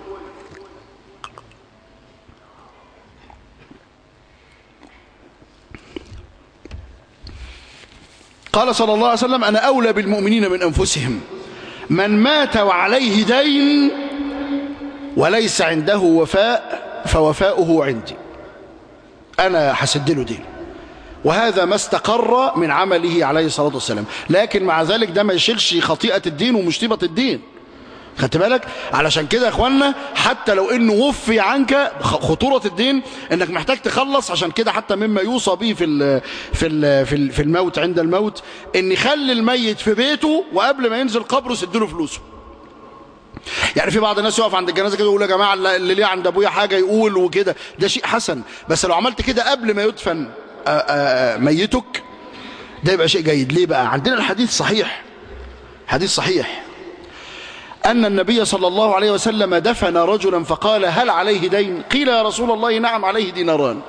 S2: قال صلى الله عليه وسلم أنا أولى بالمؤمنين من أنفسهم من مات وعليه دين وليس عنده وفاء فوفاؤه عندي أنا حسد له دين وهذا ما استقر من عمله عليه الصلاة والسلام لكن مع ذلك ده ما يشيلش خطيئة الدين ومشتبة الدين خدت بالك علشان كده يا اخوانا حتى لو انه وفي عنك خطوره الدين انك محتاج تخلص عشان كده حتى مما يوصى به في ال في ال في, ال في الموت عند الموت ان يخلي الميت في بيته وقبل ما ينزل قبره سد له فلوسه يعني في بعض الناس يقف عند الجنازه كده يقول يا جماعه اللي ليه عند ابويا حاجه يقول وكده ده شيء حسن بس لو عملت كده قبل ما يدفن آآ آآ ميتك ده يبقى شيء جيد ليه بقى عندنا الحديث صحيح حديث صحيح أن النبي صلى الله عليه وسلم دفن رجلا فقال هل عليه دين قيل يا رسول الله نعم عليه ديناران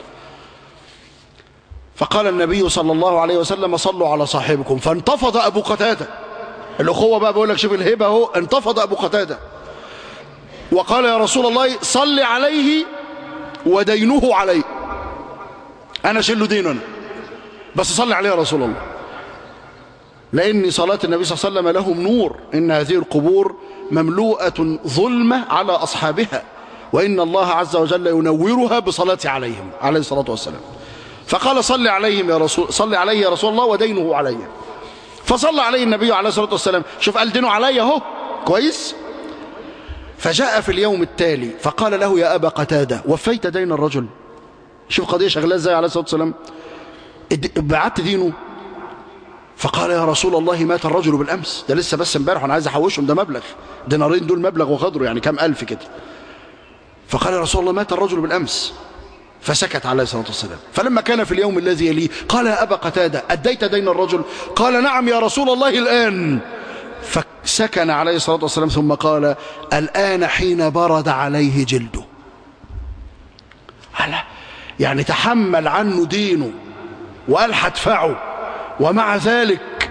S2: فقال النبي صلى الله عليه وسلم صلوا على صاحبكم فانتفض أبو قتادة الأخوة بقى بقول لك شوف الهبة اهو انتفض أبو قتادة وقال يا رسول الله صل عليه ودينه عليه أنا شل ديننا بس صل عليه يا رسول الله لأن صلاة النبي صلى الله عليه وسلم لهم نور إن هذه القبور مملوءة ظلمة على أصحابها وإن الله عز وجل ينورها بصلاة عليهم عليه الصلاة والسلام فقال صل عليهم يا رسول صل عليه يا رسول الله ودينه علي فصلى عليه النبي عليه الصلاة والسلام شوف قال دينه علي اهو كويس فجاء في اليوم التالي فقال له يا أبا قتادة وفيت دين الرجل شوف قضية شغلاه ازاي عليه الصلاة والسلام بعت دينه فقال يا رسول الله مات الرجل بالأمس ده لسه بس امبارح وانا عايز احوشهم ده مبلغ دينارين دول مبلغ وقدره يعني كام ألف كده فقال يا رسول الله مات الرجل بالأمس فسكت عليه الصلاة والسلام فلما كان في اليوم الذي يليه قال يا أبا قتادة أديت دين الرجل قال نعم يا رسول الله الآن فسكن عليه الصلاة والسلام ثم قال الآن حين برد عليه جلده على يعني تحمل عنه دينه وقال هدفعه ومع ذلك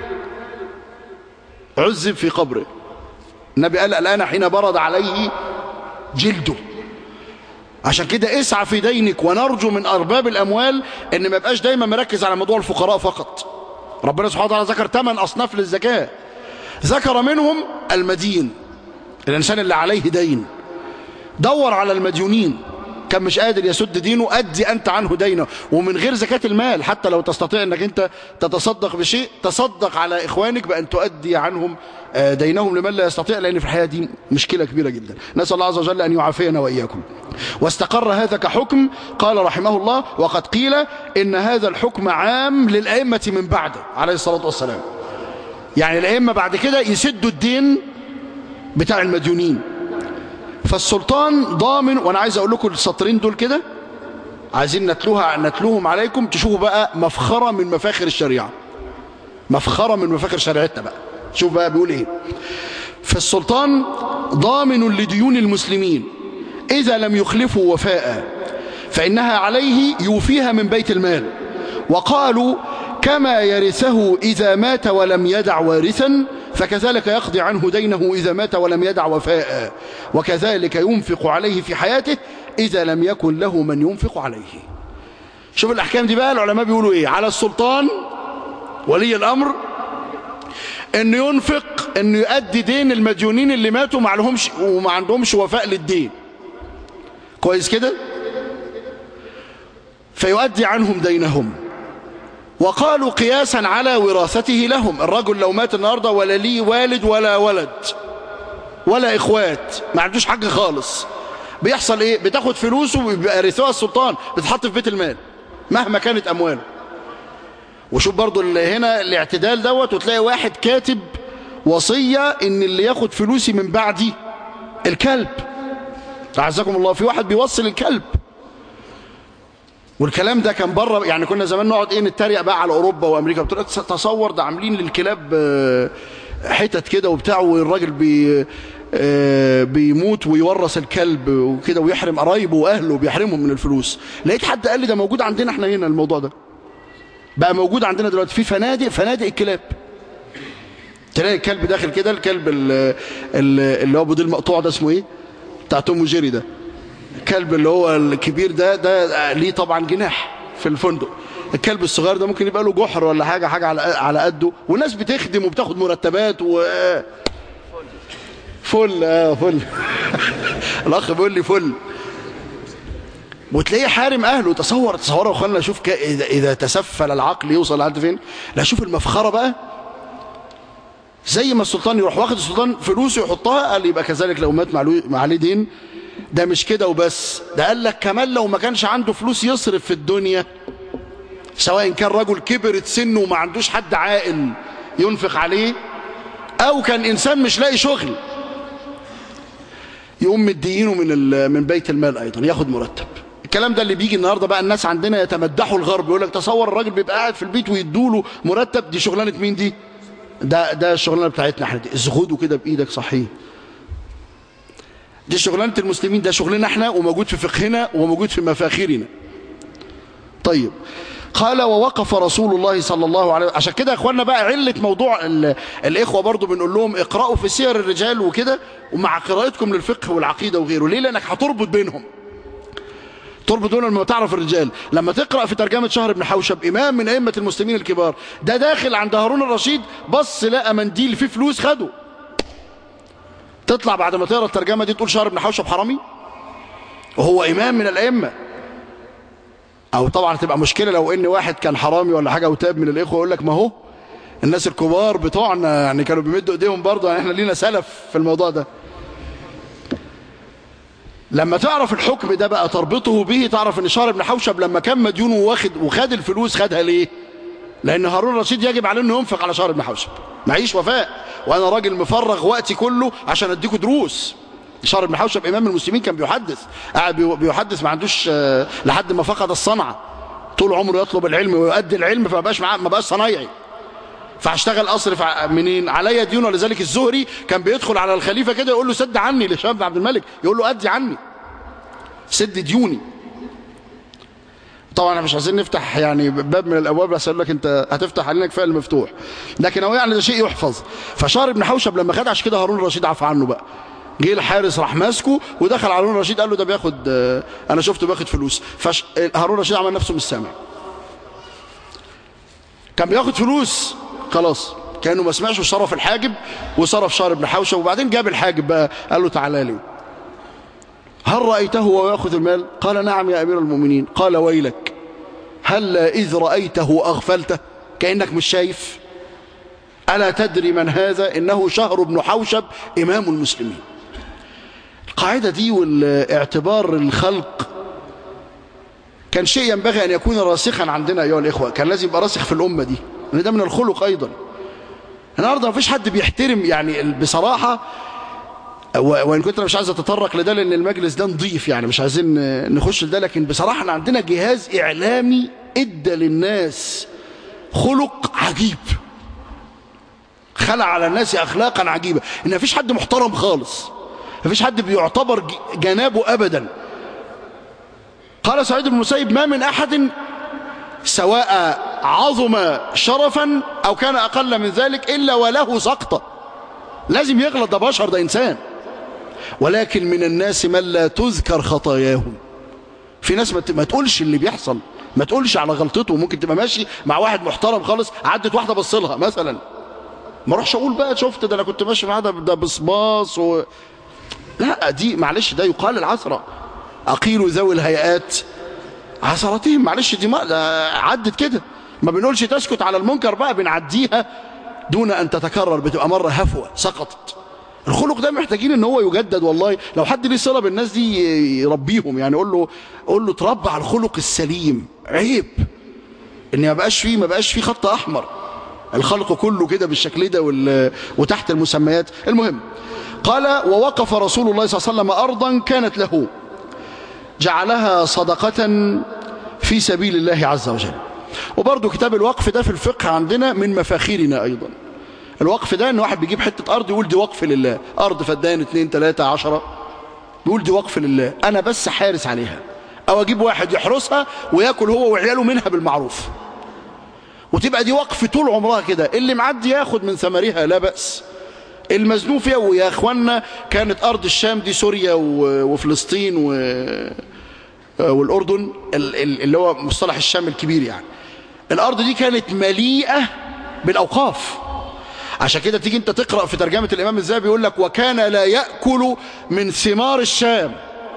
S2: عذب في قبره النبي قال الآن حين برد عليه جلده عشان كده اسعى في دينك ونرجو من أرباب الأموال ان ما يبقاش دايما مركز على موضوع الفقراء فقط ربنا سبحانه وتعالى ذكر ثمان أصناف للزكاة ذكر منهم المدين الإنسان اللي عليه دين دور على المديونين كان مش قادر يسد دينه أدي أنت عنه دينه ومن غير زكاة المال حتى لو تستطيع أنك أنت تتصدق بشيء تصدق على إخوانك بأن تؤدي عنهم دينهم لمن لا يستطيع لأن في الحياة دي مشكلة كبيرة جدا نسأل الله عز وجل أن يعافينا وإياكم واستقر هذا كحكم قال رحمه الله وقد قيل إن هذا الحكم عام للأئمة من بعده عليه الصلاة والسلام يعني الأئمة بعد كده يسدوا الدين بتاع المديونين فالسلطان ضامن وانا عايز اقول لكم السطرين دول كده عايزين نتلوها نتلوهم عليكم تشوفوا بقى مفخرة من مفاخر الشريعة مفخرة من مفاخر شريعتنا بقى شوف بقى بيقول ايه فالسلطان ضامن لديون المسلمين إذا لم يخلفوا وفاء فإنها عليه يوفيها من بيت المال وقالوا كما يرثه إذا مات ولم يدع وارثا فكذلك يقضي عنه دينه إذا مات ولم يدع وفاء وكذلك ينفق عليه في حياته إذا لم يكن له من ينفق عليه شوف الأحكام دي بقى العلماء بيقولوا إيه على السلطان ولي الأمر أنه ينفق أنه يؤدي دين المديونين اللي ماتوا ما لهمش وما عندهمش وفاء للدين كويس كده فيؤدي عنهم دينهم وقالوا قياسا على وراثته لهم الرجل لو مات النهاردة ولا ليه والد ولا ولد ولا إخوات ما عندوش حاجة خالص بيحصل إيه بتاخد فلوسه وبيرثوها السلطان بتحط في بيت المال مهما كانت أمواله وشوف برضو اللي هنا الاعتدال دوت وتلاقي واحد كاتب وصية ان اللي ياخد فلوسي من بعدي الكلب أعزكم الله في واحد بيوصل الكلب والكلام ده كان بره يعني كنا زمان نقعد ايه نتريق بقى على اوروبا وامريكا بتقول تصور ده عاملين للكلاب حتت كده وبتاع والراجل بي بيموت ويورث الكلب وكده ويحرم قرايبه واهله بيحرمهم من الفلوس لقيت حد قال لي ده موجود عندنا احنا هنا الموضوع ده بقى موجود عندنا دلوقتي في فنادق فنادق الكلاب تلاقي الكلب داخل كده الكلب اللي هو بوديل مقطوع ده اسمه ايه بتاع توم وجيري ده الكلب اللي هو الكبير ده ده ليه طبعا جناح في الفندق الكلب الصغير ده ممكن يبقى له جحر ولا حاجة حاجة على على قده والناس بتخدم وبتاخد مرتبات و فل اه فل الاخ بيقول لي فل وتلاقيه حارم اهله تصور تصوروا يا اخوانا شوف اذا اذا تسفل العقل يوصل لحد فين لا شوف المفخره بقى زي ما السلطان يروح واخد السلطان فلوسه يحطها قال يبقى كذلك لو مات مع عليه دين ده مش كده وبس ده قال لك كمان لو ما كانش عنده فلوس يصرف في الدنيا سواء كان رجل كبرت سنه وما عندوش حد عاقل ينفق عليه او كان انسان مش لاقي شغل يقوم مدينه من من بيت المال ايضا ياخد مرتب الكلام ده اللي بيجي النهارده بقى الناس عندنا يتمدحوا الغرب يقول لك تصور الراجل بيبقى قاعد في البيت ويدوله مرتب دي شغلانه مين دي ده ده الشغلانه بتاعتنا احنا دي اسغده كده بايدك صحيح دي شغلانه المسلمين ده شغلنا احنا وموجود في فقهنا وموجود في مفاخرنا طيب قال ووقف رسول الله صلى الله عليه وسلم عشان كده يا اخوانا بقى علة موضوع الاخوة برضو بنقول لهم اقرأوا في سير الرجال وكده ومع قراءتكم للفقه والعقيدة وغيره ليه لانك هتربط بينهم تربط بينهم لما تعرف الرجال لما تقرأ في ترجمة شهر بن حوشب امام من ائمة المسلمين الكبار ده داخل عند هارون الرشيد بص لقى منديل فيه فلوس خده تطلع بعد ما تقرا الترجمة دي تقول شهر بن حوشب حرامي وهو امام من الائمه او طبعا تبقى مشكلة لو ان واحد كان حرامي ولا حاجة وتاب من الاخوة يقول لك ما هو الناس الكبار بتوعنا يعني كانوا بيمدوا ايديهم برضه يعني احنا لينا سلف في الموضوع ده لما تعرف الحكم ده بقى تربطه به تعرف ان شهر بن حوشب لما كان مديون واخد وخد الفلوس خدها ليه لأن هارون الرشيد يجب عليه أنه ينفق على شهر بن حوشب معيش وفاء وأنا راجل مفرغ وقتي كله عشان أديكوا دروس شهر بن حوشب إمام المسلمين كان بيحدث قاعد بيحدث ما عندوش لحد ما فقد الصنعة طول عمره يطلب العلم ويؤدي العلم فما بقاش معاه ما بقاش صنايعي فهشتغل اصرف منين عليا ديون ولذلك الزهري كان بيدخل على الخليفه كده يقول له سد عني لهشام بن عبد الملك يقول له ادي عني سد ديوني طبعا احنا مش عايزين نفتح يعني باب من الابواب بس اقول لك انت هتفتح علينا كفايه المفتوح لكن هو يعني ده شيء يحفظ فشهر بن حوشب لما خد عشان كده هارون الرشيد عفى عنه بقى جه الحارس راح ماسكه ودخل على هارون الرشيد قال له ده بياخد انا شفته بياخد فلوس فهارون الرشيد عمل نفسه مش سامع كان بياخد فلوس خلاص كانه ما سمعش وصرف الحاجب وصرف شهر بن حوشب وبعدين جاب الحاجب بقى قال له تعالى لي هل رأيته وهو يأخذ المال قال نعم يا أمير المؤمنين قال ويلك هل إذ رأيته أغفلته كأنك مش شايف ألا تدري من هذا إنه شهر بن حوشب إمام المسلمين القاعدة دي والاعتبار الخلق كان شيء ينبغي أن يكون راسخا عندنا أيها الإخوة كان لازم يبقى راسخ في الأمة دي لأن ده من الخلق أيضا النهارده مفيش حد بيحترم يعني بصراحة وإن كنت أنا مش عايز أتطرق لده لأن المجلس ده نضيف يعني مش عايزين نخش لده لكن بصراحة احنا عندنا جهاز إعلامي إدى للناس خلق عجيب خلع على الناس أخلاقا عجيبة إن مفيش حد محترم خالص مفيش حد بيعتبر جنابه أبدا قال سعيد بن المسيب ما من أحد سواء عظم شرفا أو كان أقل من ذلك إلا وله سقطة لازم يغلط ده بشر ده إنسان ولكن من الناس من لا تذكر خطاياهم في ناس ما تقولش اللي بيحصل ما تقولش على غلطته ممكن تبقى ماشي مع واحد محترم خالص عدت واحدة بصلها مثلا ما اروحش اقول بقى شفت ده انا كنت ماشي معاه ده بصباص و... لا دي معلش ده يقال العثرة أقيلوا ذوي الهيئات عثرتهم معلش دي ما ده عدت كده ما بنقولش تسكت على المنكر بقى بنعديها دون أن تتكرر بتبقى مرة هفوة سقطت الخلق ده محتاجين ان هو يجدد والله لو حد ليه صله بالناس دي يربيهم يعني قول له قول له تربى على الخلق السليم عيب ان ما بقاش فيه ما بقاش فيه خط احمر الخلق كله كده بالشكل ده وتحت المسميات المهم قال ووقف رسول الله صلى الله عليه وسلم ارضا كانت له جعلها صدقه في سبيل الله عز وجل وبرضه كتاب الوقف ده في الفقه عندنا من مفاخيرنا ايضا الوقف ده ان واحد بيجيب حتة ارض يقول دي وقف لله ارض فدان اتنين تلاتة عشرة يقول دي وقف لله انا بس حارس عليها او اجيب واحد يحرسها وياكل هو وعياله منها بالمعروف وتبقى دي وقف طول عمرها كده اللي معدي ياخد من ثمرها لا بأس المزنوق فيها ويا اخوانا كانت ارض الشام دي سوريا وفلسطين و... والاردن اللي هو مصطلح الشام الكبير يعني الارض دي كانت مليئة بالاوقاف عشان كده تيجي انت تقرأ في ترجمة الامام الذهبي يقول لك وكان لا يأكل من ثمار الشام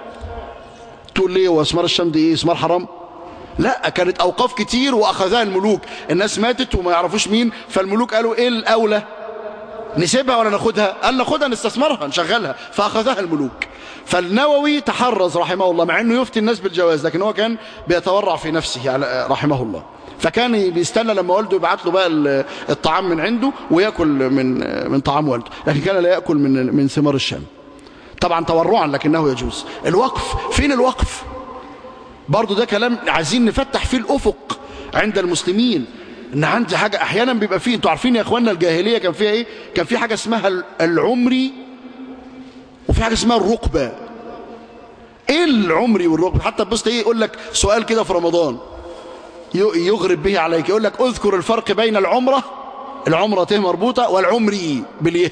S2: تقول ليه هو ثمار الشام دي ايه ثمار حرام لا كانت اوقاف كتير واخذها الملوك الناس ماتت وما يعرفوش مين فالملوك قالوا ايه الاولى نسيبها ولا ناخدها قال ناخدها نستثمرها نشغلها فاخذها الملوك فالنووي تحرز رحمه الله مع انه يفتي الناس بالجواز لكن هو كان بيتورع في نفسه رحمه الله فكان بيستنى لما والده يبعت له بقى الطعام من عنده وياكل من من طعام والده لكن كان لا ياكل من من ثمار الشام طبعا تورعا لكنه يجوز الوقف فين الوقف برضه ده كلام عايزين نفتح فيه الافق عند المسلمين ان عندي حاجه احيانا بيبقى فيه انتوا عارفين يا اخواننا الجاهليه كان فيها ايه كان في حاجه اسمها العمري وفي حاجه اسمها الركبه ايه العمري والركبه حتى بص ايه يقول لك سؤال كده في رمضان يغرب به عليك يقول لك اذكر الفرق بين العمرة العمرة ته مربوطة والعمري باليه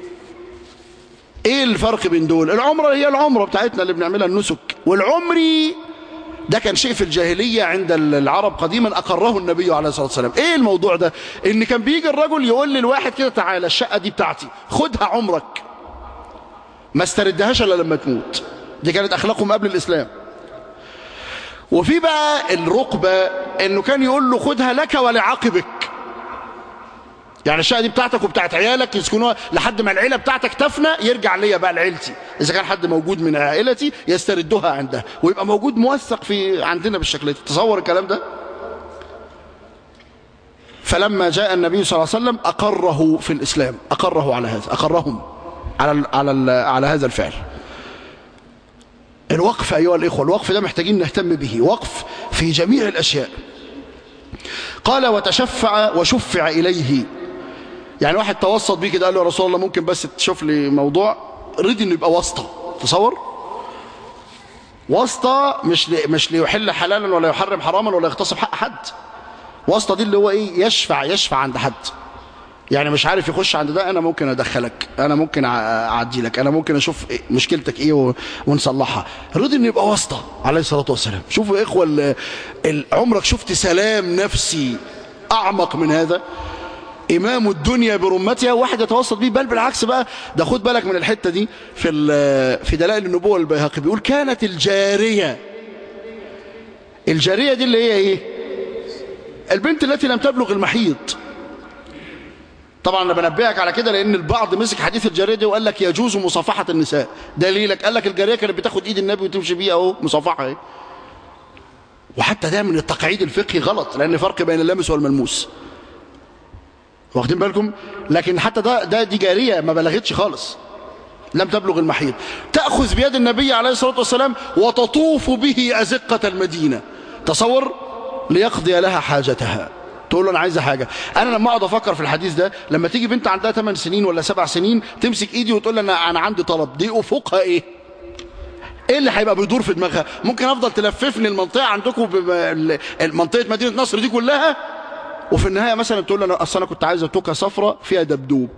S2: ايه الفرق بين دول العمرة هي العمرة بتاعتنا اللي بنعملها النسك والعمري ده كان شيء في الجاهلية عند العرب قديما أقره النبي عليه الصلاة والسلام ايه الموضوع ده ان كان بيجي الرجل يقول للواحد كده تعالى الشقة دي بتاعتي خدها عمرك ما استردهاش الا لما تموت دي كانت اخلاقهم قبل الاسلام وفي بقى الرقبة انه كان يقول له خدها لك ولعقبك يعني الشقة دي بتاعتك وبتاعت عيالك يسكنوها لحد ما العيلة بتاعتك تفنى يرجع ليا بقى لعيلتي إذا كان حد موجود من عائلتي يستردها عندها ويبقى موجود موثق في عندنا بالشكل ده تصور الكلام ده فلما جاء النبي صلى الله عليه وسلم أقره في الإسلام أقره على هذا أقرهم على ال على ال على هذا الفعل الوقف أيها الإخوة الوقف ده محتاجين نهتم به وقف في جميع الأشياء قال وتشفع وشفع إليه يعني واحد توسط بيه كده قال له يا رسول الله ممكن بس تشوف لي موضوع رضي انه يبقى واسطة تصور واسطة مش لي مش ليحل حلالا ولا يحرم حراما ولا يغتصب حق حد واسطة دي اللي هو ايه يشفع يشفع عند حد يعني مش عارف يخش عند ده انا ممكن ادخلك انا ممكن اعدي لك انا ممكن اشوف إيه مشكلتك ايه و... ونصلحها رضي انه يبقى واسطة عليه الصلاة والسلام شوفوا يا اخوة ال... ال... عمرك شفت سلام نفسي اعمق من هذا إمام الدنيا برمتها واحد يتوسط بيه بل بالعكس بقى ده خد بالك من الحتة دي في في دلائل النبوة البيهقي بيقول كانت الجارية الجارية دي اللي هي ايه البنت التي لم تبلغ المحيض طبعا انا بنبهك على كده لان البعض مسك حديث الجاريه دي وقال لك يجوز مصافحه النساء دليلك قال لك الجاريه كانت بتاخد ايد النبي وتمشي بيها اهو مصافحه اهي وحتى ده من التقعيد الفقهي غلط لان فرق بين اللامس والملموس واخدين بالكم لكن حتى ده ده دي جاريه ما بلغتش خالص لم تبلغ المحيض تاخذ بيد النبي عليه الصلاه والسلام وتطوف به ازقه المدينه تصور ليقضي لها حاجتها تقول له انا عايزه حاجه انا لما اقعد افكر في الحديث ده لما تيجي بنت عندها 8 سنين ولا 7 سنين تمسك ايدي وتقول لي انا انا عندي طلب دي افقها ايه ايه اللي هيبقى بيدور في دماغها ممكن افضل تلففني المنطقه عندكم منطقه مدينه نصر دي كلها وفي النهايه مثلا تقول لي انا اصل انا كنت عايزه توكه صفراء فيها دبدوب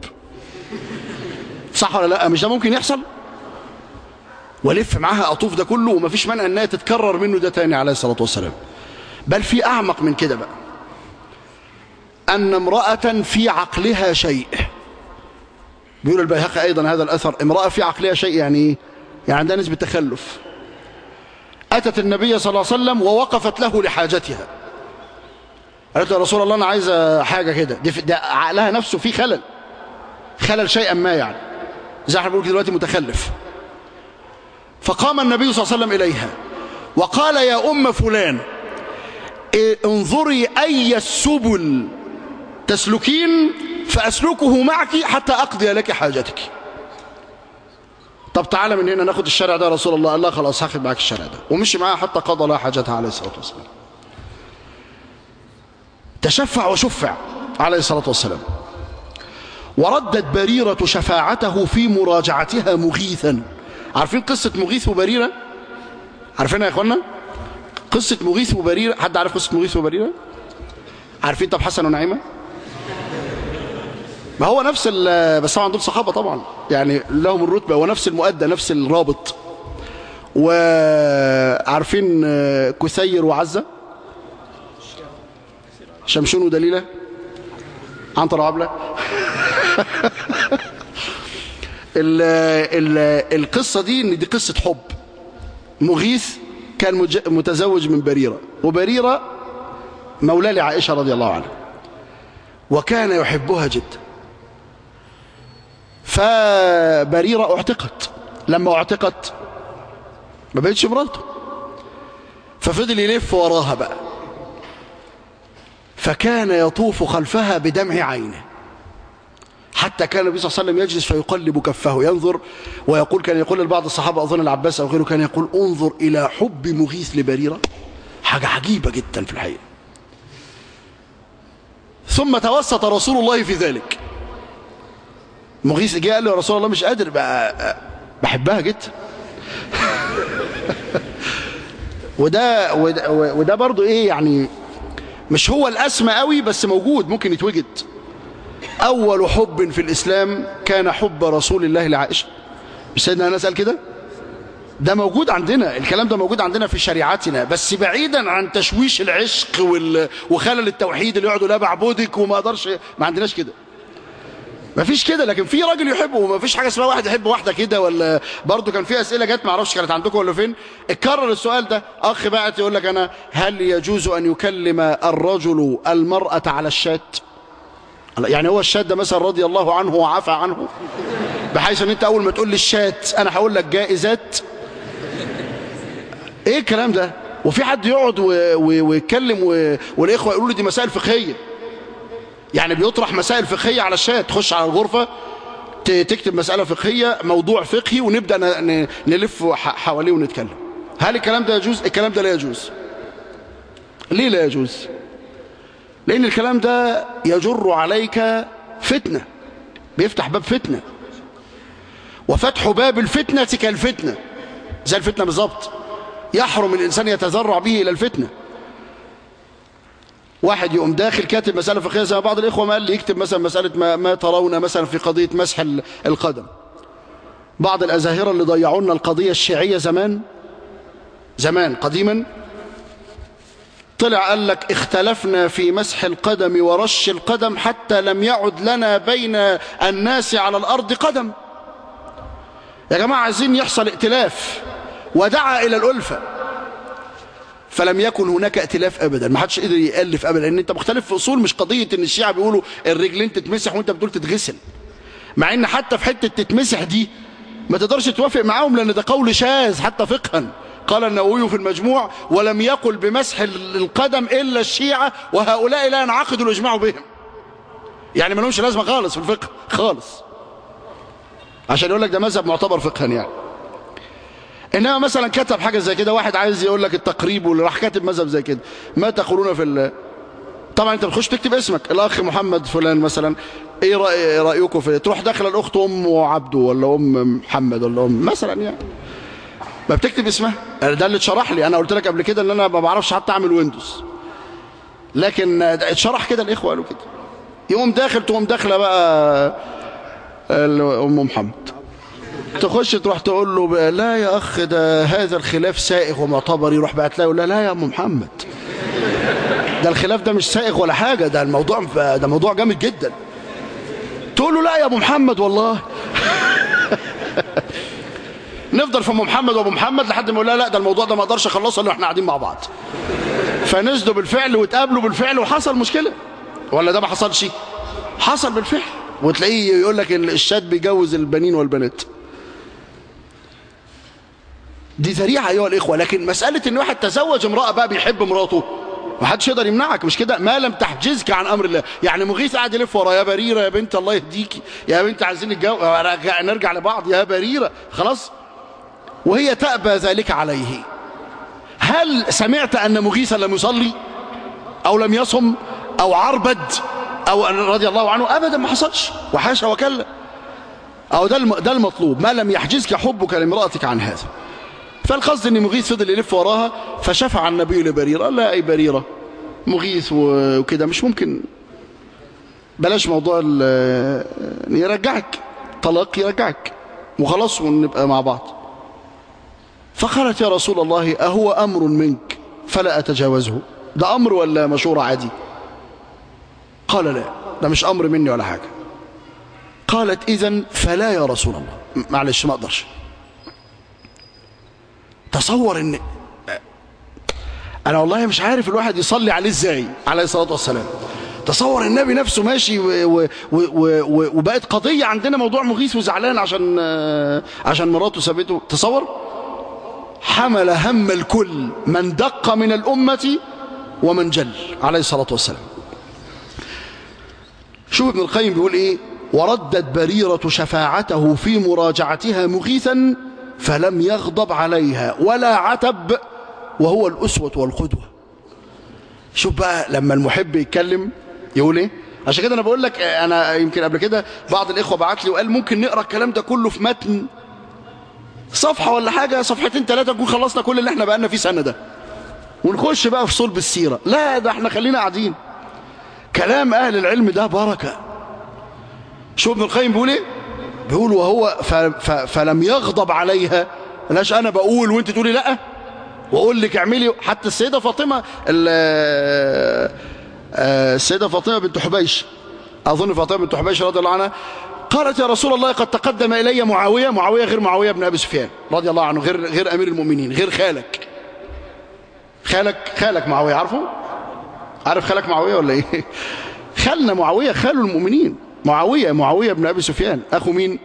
S2: صح ولا لا مش ده ممكن يحصل والف معاها اطوف ده كله ومفيش مانع انها تتكرر منه ده تاني عليه الصلاه والسلام بل في اعمق من كده بقى أن امرأة في عقلها شيء بيقول البيهقي أيضا هذا الأثر امرأة في عقلها شيء يعني إيه؟ يعني عندها نسبة تخلف أتت النبي صلى الله عليه وسلم ووقفت له لحاجتها قالت له يا رسول الله أنا عايزة حاجة كده ده عقلها نفسه فيه خلل خلل شيئا ما يعني زي احنا بنقول دلوقتي متخلف فقام النبي صلى الله عليه وسلم إليها وقال يا أم فلان انظري أي السبل تسلكين فأسلكه معك حتى أقضي لك حاجتك طب تعالى من هنا ناخد الشارع ده يا رسول الله قال لا خلاص هاخد معاك الشارع ده ومشي معاها حتى قضى لها حاجتها عليه الصلاة والسلام تشفع وشفع عليه الصلاة والسلام وردت بريرة شفاعته في مراجعتها مغيثا عارفين قصة مغيث وبريرة عارفينها يا اخوانا قصة مغيث وبريرة حد عارف قصة مغيث وبريرة عارفين طب حسن ونعيمة ما هو نفس بس طبعا دول صحابة طبعا يعني لهم الرتبة ونفس المؤدى نفس الرابط وعارفين كثير وعزة شمشون ودليلة عنتر وعبلة ال ال القصة دي ان دي قصة حب مغيث كان متزوج من بريرة وبريرة مولى لعائشة رضي الله عنها وكان يحبها جدا فبريرة اعتقت لما اعتقت ما بقتش مراته ففضل يلف وراها بقى فكان يطوف خلفها بدمع عينه حتى كان النبي صلى الله عليه وسلم يجلس فيقلب كفه ينظر ويقول كان يقول لبعض الصحابة أظن العباس أو غيره كان يقول انظر إلى حب مغيث لبريرة حاجة عجيبة جدا في الحقيقة ثم توسط رسول الله في ذلك مغيث جاء قال له يا رسول الله مش قادر بقى بحبها جدا وده, وده, وده برضو ايه يعني مش هو الأسمى قوي بس موجود ممكن يتوجد أول حب في الإسلام كان حب رسول الله لعائشة مش سيدنا أنس قال كده ده موجود عندنا الكلام ده موجود عندنا في شريعتنا بس بعيدا عن تشويش العشق وال... وخلل التوحيد اللي يقعدوا لا بعبدك وما اقدرش ما عندناش كده ما فيش كده لكن في راجل يحبه وما فيش حاجه اسمها واحد يحب واحده كده ولا برضه كان في اسئله جت ما اعرفش كانت عندكم ولا فين اتكرر السؤال ده اخ بعت يقول لك انا هل يجوز ان يكلم الرجل المراه على الشات يعني هو الشات ده مثلا رضي الله عنه وعفى عنه بحيث ان انت اول ما تقول لي الشات انا هقول لك جائزات ايه الكلام ده وفي حد يقعد ويتكلم والاخوه يقولوا لي دي مسائل فقهيه يعني بيطرح مسائل فقهية على الشات تخش على الغرفة ت- تكتب مسألة فقهية موضوع فقهي ونبدأ ن- ن- نلف ح- حواليه ونتكلم هل الكلام ده يجوز؟ الكلام ده لا يجوز ليه لا يجوز؟ لأن الكلام ده يجر عليك فتنة بيفتح باب فتنة وفتح باب الفتنة كالفتنة زي الفتنة بالظبط يحرم الإنسان يتذرع به إلى الفتنة واحد يقوم داخل كاتب مسألة فقهية زي ما بعض الإخوة ما قال لي يكتب مثلا مسألة ما, ما ترون مثلا في قضية مسح ال- القدم بعض الأزاهرة اللي ضيعوا لنا القضية الشيعية زمان زمان قديما طلع قال لك اختلفنا في مسح القدم ورش القدم حتى لم يعد لنا بين الناس على الأرض قدم يا جماعة عايزين يحصل ائتلاف ودعا إلى الألفة فلم يكن هناك ائتلاف ابدا ما حدش قدر يالف ابدا لان انت مختلف في اصول مش قضيه ان الشيعه بيقولوا الرجلين تتمسح وانت بتقول تتغسل مع ان حتى في حته تتمسح دي ما تقدرش توافق معاهم لان ده قول شاذ حتى فقها قال النووي في المجموع ولم يقل بمسح ال- القدم الا الشيعه وهؤلاء لا ينعقد الاجماع بهم يعني ما لهمش لازمه خالص في الفقه خالص عشان يقول لك ده مذهب معتبر فقها يعني انما مثلا كتب حاجه زي كده واحد عايز يقول لك التقريب واللي راح كاتب مذهب زي كده ما تقولون في ال... طبعا انت بتخش تكتب اسمك الاخ محمد فلان مثلا ايه رأي رايكم في تروح داخل الاخت ام عبده ولا ام محمد ولا ام مثلا يعني ما بتكتب اسمها ده اللي اتشرح لي انا قلت لك قبل كده ان انا ما بعرفش حتى اعمل ويندوز لكن اتشرح كده الاخوه قالوا كده يقوم داخل تقوم داخله بقى ال- ام محمد تخش تروح تقول له بقى لا يا اخ ده هذا الخلاف سائغ ومعتبر يروح بقى تلاقي يقول لها لا يا ام محمد ده الخلاف ده مش سائغ ولا حاجه ده الموضوع ده موضوع جامد جدا تقول له لا يا ابو محمد والله نفضل في ام محمد وابو محمد لحد ما يقول لها لا ده الموضوع ده ما اقدرش اخلصه الا احنا قاعدين مع بعض فنزلوا بالفعل وتقابلوا بالفعل وحصل مشكله ولا ده ما حصلش حصل بالفعل وتلاقيه يقول لك إن الشاب بيجوز البنين والبنات دي ذريعة أيها الإخوة لكن مسألة إن واحد تزوج امرأة بقى بيحب مراته ما حدش يقدر يمنعك مش كده ما لم تحجزك عن أمر الله يعني مغيث قاعد يلف ورا يا بريرة يا بنت الله يهديكي يا بنت عايزين نتجو... نرجع- نرجع لبعض يا بريرة خلاص وهي تأبى ذلك عليه هل سمعت أن مغيثا لم يصلي أو لم يصم أو عربد أو أن رضي الله عنه أبدا ما حصلش وحاشا وكلا أو ده الم- ده المطلوب ما لم يحجزك حبك لامرأتك عن هذا فالقصد ان مغيث فضل يلف وراها فشفع النبي لبريرة قال لا اي بريرة مغيث و- وكده مش ممكن بلاش موضوع ال- إن يرجعك طلاق يرجعك وخلاص ونبقى مع بعض فقالت يا رسول الله أهو أمر منك فلا أتجاوزه ده أمر ولا مشورة عادي قال لا ده مش أمر مني ولا حاجة قالت إذن فلا يا رسول الله م- معلش ما أقدرش تصور ان انا والله مش عارف الواحد يصلي عليه ازاي عليه الصلاه والسلام تصور النبي نفسه ماشي و و و و وبقت قضيه عندنا موضوع مغيث وزعلان عشان آه، عشان مراته سابته تصور حمل هم الكل من دق من الامه ومن جل عليه الصلاه والسلام شوف ابن القيم بيقول ايه وردت بريرة شفاعته في مراجعتها مغيثا فلم يغضب عليها ولا عتب وهو الأسوة والقدوة شوف بقى لما المحب يتكلم يقول ايه عشان كده انا بقول لك انا يمكن قبل كده بعض الاخوه بعت لي وقال ممكن نقرا الكلام ده كله في متن صفحه ولا حاجه صفحتين ثلاثه نكون خلصنا كل اللي احنا بقالنا فيه سنه ده ونخش بقى في صلب السيره لا ده احنا خلينا قاعدين كلام أهل العلم ده بركة شو ابن القيم بيقول ايه بيقول وهو ف ف فلم يغضب عليها لاش أنا بقول وانت تقولي لا وأقول لك اعملي حتى السيدة فاطمة ال- آه، السيدة فاطمة بنت حبيش أظن فاطمة بنت حبيش رضي الله عنها قالت يا رسول الله قد تقدم إلي معاوية معاوية غير معاوية بن أبي سفيان رضي الله عنه غير غير أمير المؤمنين غير خالك خالك خالك معاوية عارفه عارف خالك معاوية ولا ايه خالنا معاوية خال المؤمنين معاوية معاوية بن أبي سفيان أخو مين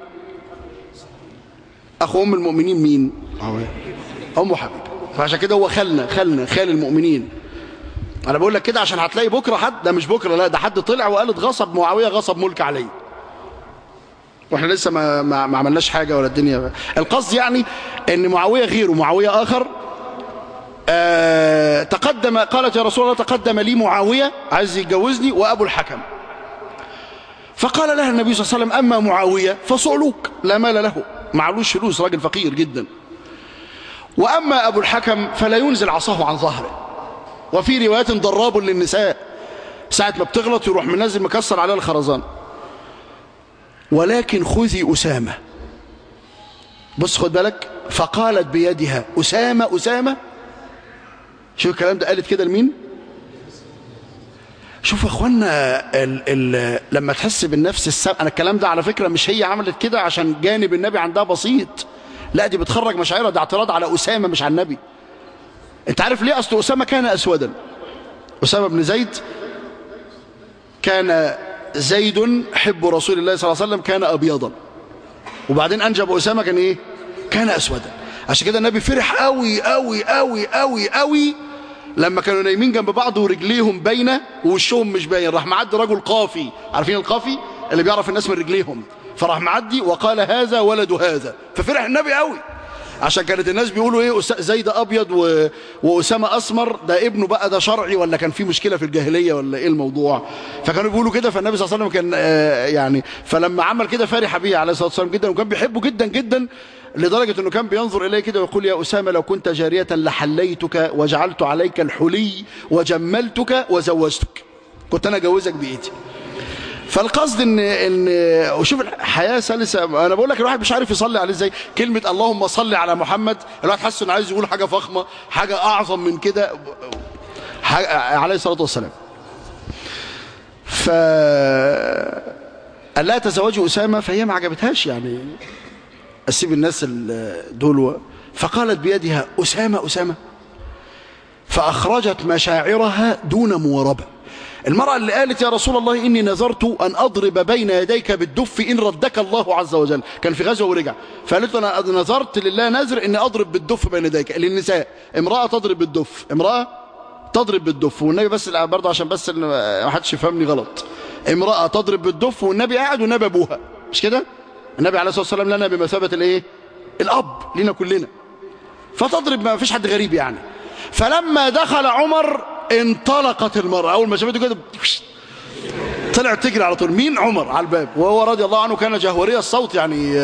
S2: أخو أم المؤمنين مين معاوية أم حبيب فعشان كده هو خالنا خالنا خال المؤمنين انا بقول لك كده عشان هتلاقي بكره حد ده مش بكره لا ده حد طلع وقال اتغصب معاويه غصب ملك عليه واحنا لسه ما, ما, ما عملناش حاجه ولا الدنيا القصد يعني ان معاويه غيره معاويه اخر آه تقدم قالت يا رسول الله تقدم لي معاويه عايز يتجوزني وابو الحكم فقال لها النبي صلى الله عليه وسلم اما معاويه فصعلوك لا مال له معلوش فلوس راجل فقير جدا واما ابو الحكم فلا ينزل عصاه عن ظهره وفي روايات ضراب للنساء ساعة ما بتغلط يروح منزل مكسر عليها الخرزان ولكن خذي أسامة بص خد بالك فقالت بيدها أسامة أسامة شوف الكلام ده قالت كده لمين شوف يا اخوانا ال ال لما تحس بالنفس السابقة انا الكلام ده على فكرة مش هي عملت كده عشان جانب النبي عندها بسيط لا دي بتخرج مشاعرها ده اعتراض على أسامة مش على النبي انت عارف ليه اصل أسامة كان أسودا أسامة بن زيد كان زيد حب رسول الله صلى الله عليه وسلم كان أبيضا وبعدين أنجب أسامة كان إيه كان أسودا عشان كده النبي فرح قوي قوي قوي قوي قوي لما كانوا نايمين جنب بعض ورجليهم باينه ووشهم مش باين راح معدي رجل قافي عارفين القافي اللي بيعرف الناس من رجليهم فراح معدي وقال هذا ولد هذا ففرح النبي قوي عشان كانت الناس بيقولوا ايه زيد ابيض و... واسامه اسمر ده ابنه بقى ده شرعي ولا كان في مشكله في الجاهليه ولا ايه الموضوع فكانوا بيقولوا كده فالنبي صلى الله عليه وسلم كان آه يعني فلما عمل كده فرح به عليه الصلاه والسلام جدا وكان بيحبه جدا جدا لدرجه انه كان بينظر اليه كده ويقول يا اسامه لو كنت جاريه لحليتك وجعلت عليك الحلي وجملتك وزوجتك كنت انا اجوزك بايدي فالقصد ان ان وشوف الحياه سلسه انا بقول لك الواحد مش عارف يصلي عليه ازاي كلمه اللهم صل على محمد الواحد حاسس انه عايز يقول حاجه فخمه حاجه اعظم من كده عليه الصلاه والسلام ف قال لها تزوجي اسامه فهي ما عجبتهاش يعني اسيب الناس دول فقالت بيدها اسامه اسامه فاخرجت مشاعرها دون مواربه المرأة اللي قالت يا رسول الله إني نذرت أن أضرب بين يديك بالدف إن ردك الله عز وجل كان في غزوة ورجع فقالت له أنا نذرت لله نذر إني أضرب بالدف بين يديك للنساء امرأة تضرب بالدف امرأة تضرب بالدف والنبي بس برضه عشان بس ما حدش يفهمني غلط امرأة تضرب بالدف والنبي قاعد والنبي أبوها مش كده النبي عليه الصلاة والسلام لنا بمثابة الإيه الأب لنا كلنا فتضرب ما فيش حد غريب يعني فلما دخل عمر انطلقت المرأة أول ما شافته كده طلعت تجري على طول مين عمر على الباب وهو رضي الله عنه كان جهوري الصوت يعني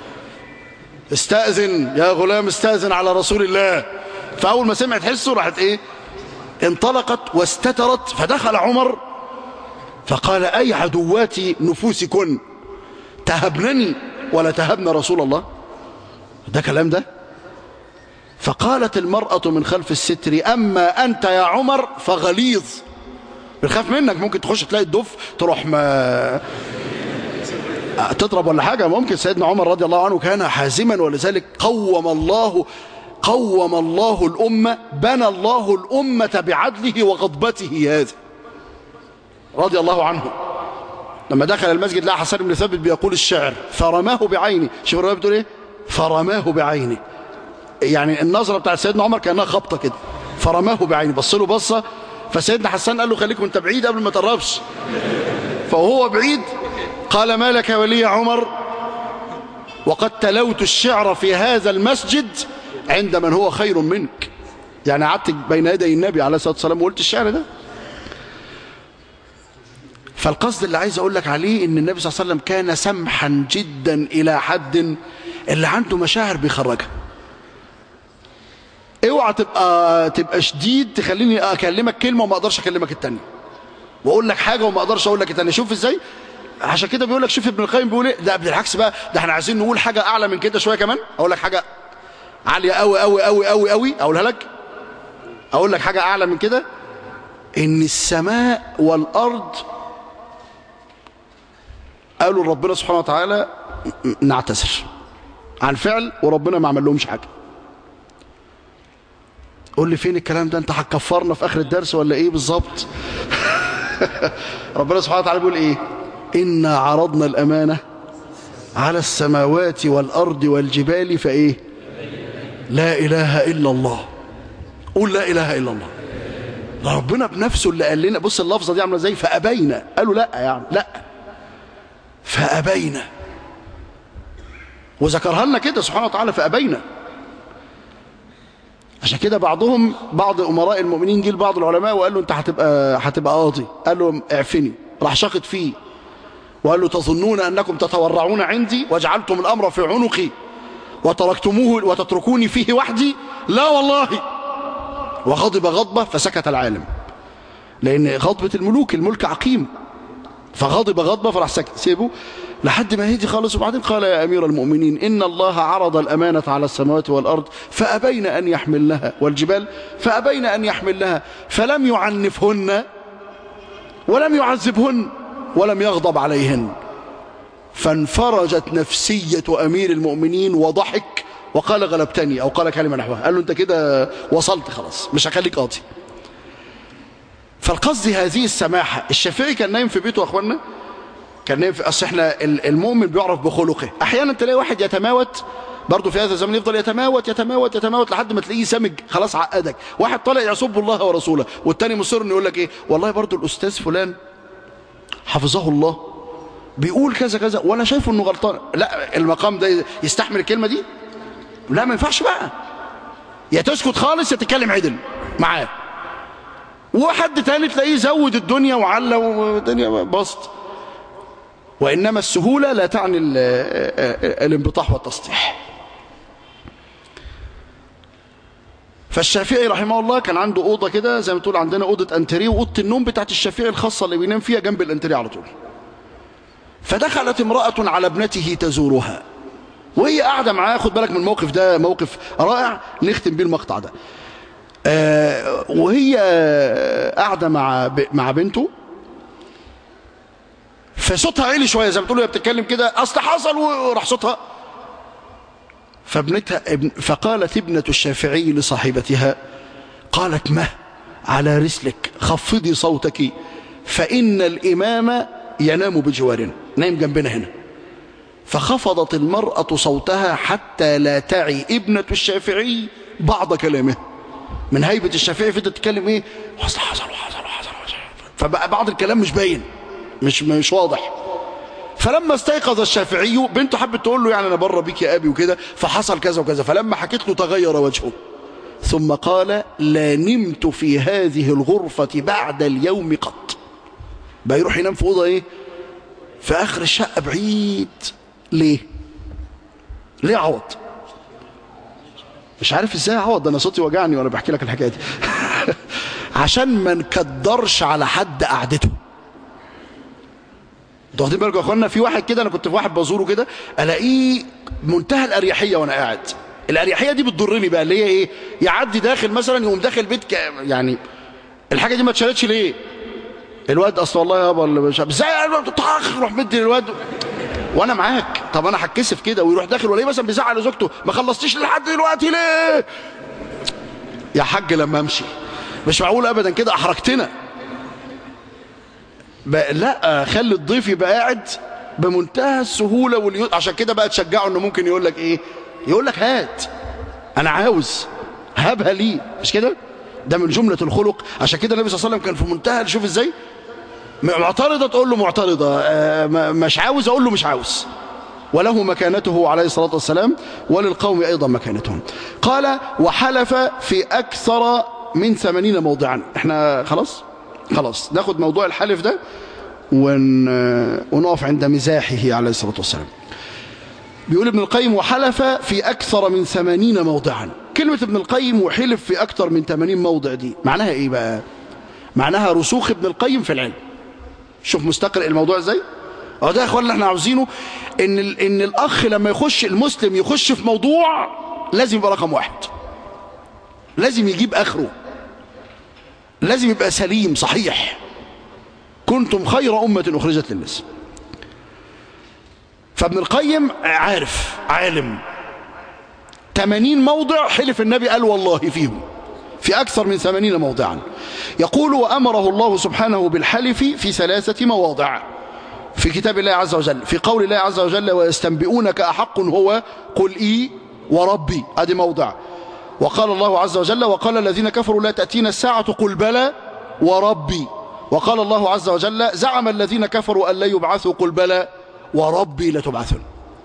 S2: استأذن يا غلام استأذن على رسول الله فأول ما سمعت حسه راحت إيه انطلقت واستترت فدخل عمر فقال أي عدوات نفوسكن تهبنني ولا تهبن رسول الله ده كلام ده فقالت المرأة من خلف الستر أما أنت يا عمر فغليظ بنخاف منك ممكن تخش تلاقي الدف تروح ما تضرب ولا حاجة ممكن سيدنا عمر رضي الله عنه كان حازما ولذلك قوم الله قوم الله الأمة بنى الله الأمة بعدله وغضبته هذا رضي الله عنه لما دخل المسجد لقى حسن بن ثابت بيقول الشعر فرماه بعينه شوف الرواية بتقول ايه فرماه بعينه يعني النظرة بتاعت سيدنا عمر كأنها خبطة كده فرماه بعينه بص له بصة فسيدنا حسان قال له خليك وانت بعيد قبل ما تقربش فهو بعيد قال ما لك ولي عمر وقد تلوت الشعر في هذا المسجد عند من هو خير منك يعني قعدت بين يدي النبي عليه الصلاة والسلام وقلت الشعر ده فالقصد اللي عايز اقول لك عليه ان النبي صلى الله عليه وسلم كان سمحا جدا الى حد اللي عنده مشاعر بيخرجها اوعى تبقى تبقى شديد تخليني اكلمك كلمه وما اقدرش اكلمك الثانيه واقول لك حاجه وما اقدرش اقول لك الثانيه شوف ازاي عشان كده بيقول لك شوف ابن القيم بيقول ايه ده بالعكس بقى ده احنا عايزين نقول حاجه اعلى من كده شويه كمان اقول لك حاجه عاليه قوي قوي قوي قوي قوي اقولها لك اقول لك حاجه اعلى من كده ان السماء والارض قالوا ربنا سبحانه وتعالى نعتذر عن فعل وربنا ما عمل لهمش حاجه قول لي فين الكلام ده انت هتكفرنا في اخر الدرس ولا ايه بالظبط ربنا سبحانه وتعالى بيقول ايه انا عرضنا الامانه على السماوات والارض والجبال فايه لا اله الا الله قول لا اله الا الله ده ربنا بنفسه اللي قال لنا بص اللفظة دي عاملة ازاي فأبينا قالوا لا يعني لا فأبينا وذكرها لنا كده سبحانه وتعالى فأبينا عشان كده بعضهم بعض أمراء المؤمنين جه لبعض العلماء وقال له أنت هتبقى هتبقى قاضي قال له اعفني راح شاقط فيه وقال له تظنون أنكم تتورعون عندي وجعلتم الأمر في عنقي وتركتموه وتتركوني فيه وحدي لا والله وغضب غضبة فسكت العالم لأن غضبة الملوك الملك عقيم فغضب غضبة فراح سكت سيبه لحد ما هدي خالص وبعدين قال يا أمير المؤمنين إن الله عرض الأمانة على السماوات والأرض فأبين أن يحملنها والجبال فأبين أن يحملنها فلم يعنفهن ولم يعذبهن ولم يغضب عليهن فانفرجت نفسية أمير المؤمنين وضحك وقال غلبتني أو قال كلمة نحوها قال له أنت كده وصلت خلاص مش هخليك قاضي فالقصد هذه السماحة الشافعي كان نايم في بيته يا أخوانا كان نايم في أصل إحنا المؤمن بيعرف بخلقه أحيانا تلاقي واحد يتماوت برضه في هذا الزمن يفضل يتماوت يتماوت يتماوت لحد ما تلاقيه سمج خلاص عقدك واحد طالع يسب الله ورسوله والتاني مصر انه يقول لك ايه والله برضه الاستاذ فلان حفظه الله بيقول كذا كذا وانا شايفه انه غلطان لا المقام ده يستحمل الكلمه دي لا ما ينفعش بقى يا تسكت خالص يا تتكلم عدل معاه وحد تاني تلاقيه زود الدنيا وعلى والدنيا بسط وإنما السهولة لا تعني الانبطاح والتسطيح فالشافعي رحمه الله كان عنده أوضة كده زي ما تقول عندنا أوضة أنتريه وأوضة النوم بتاعت الشافعي الخاصة اللي بينام فيها جنب الأنتريه على طول فدخلت امرأة على ابنته تزورها وهي قاعدة معاه خد بالك من الموقف ده موقف رائع نختم بيه المقطع ده آه وهي قاعدة مع مع بنته فصوتها عالي شوية زي ما بتقولوا هي بتتكلم كده أصل حصل وراح صوتها فابنتها ابن فقالت ابنة الشافعي لصاحبتها قالت ما على رسلك خفضي صوتك فإن الإمام ينام بجوارنا نايم جنبنا هنا فخفضت المرأة صوتها حتى لا تعي ابنة الشافعي بعض كلامه من هيبة الشافعي فضلت تتكلم ايه حصل حصل حصل حصل فبقى بعض الكلام مش باين مش مش واضح فلما استيقظ الشافعي بنته حبت تقول له يعني انا بره بيك يا ابي وكده فحصل كذا وكذا فلما حكيت له تغير وجهه ثم قال لا نمت في هذه الغرفة بعد اليوم قط بقى يروح ينام في أوضة ايه في آخر الشقة بعيد ليه ليه عوض مش عارف ازاي عوض انا صوتي وجعني وانا بحكي لك الحكايه دي عشان ما نكدرش على حد قعدته انتوا واخدين بالكم يا اخوانا في واحد كده انا كنت في واحد بزوره كده الاقيه منتهى الاريحيه وانا قاعد الاريحيه دي بتضرني بقى اللي هي ايه يعدي داخل مثلا يقوم داخل بيت ك... يعني الحاجه دي ما اتشالتش ليه الواد اصل والله يابا اللي مش ازاي طخ روح مدي للواد وانا معاك طب انا هتكسف كده ويروح داخل ولا مثلا بيزعل لزوجته ما خلصتيش لحد دلوقتي ليه يا حاج لما امشي مش معقول ابدا كده احرجتنا لا خلي الضيف يبقى قاعد بمنتهى السهولة واليو... عشان كده بقى تشجعه انه ممكن يقول لك ايه يقول لك هات انا عاوز هبها لي مش كده ده من جملة الخلق عشان كده النبي صلى الله عليه وسلم كان في منتهى شوف ازاي معترضة تقول له معترضة آه مش عاوز اقول له مش عاوز وله مكانته عليه الصلاة والسلام وللقوم أيضا مكانتهم قال وحلف في أكثر من ثمانين موضعا احنا خلاص خلاص ناخد موضوع الحلف ده ون... ونقف عند مزاحه عليه الصلاة والسلام بيقول ابن القيم وحلف في أكثر من ثمانين موضعا كلمة ابن القيم وحلف في أكثر من ثمانين موضع دي معناها إيه بقى معناها رسوخ ابن القيم في العلم شوف مستقرئ الموضوع ازاي اه ده يا اخوانا احنا عاوزينه ان ال... ان الاخ لما يخش المسلم يخش في موضوع لازم يبقى رقم واحد لازم يجيب اخره لازم يبقى سليم صحيح كنتم خير أمة أخرجت للناس فابن القيم عارف عالم 80 موضع حلف النبي قال والله فيهم في أكثر من 80 موضعا يقول وأمره الله سبحانه بالحلف في ثلاثة مواضع في كتاب الله عز وجل في قول الله عز وجل ويستنبئونك أحق هو قل إي وربي هذه موضع وقال الله عز وجل وقال الذين كفروا لا تأتينا الساعة قل بلى وربي وقال الله عز وجل زعم الذين كفروا أن لا يبعثوا قل بلى وربي لتبعثن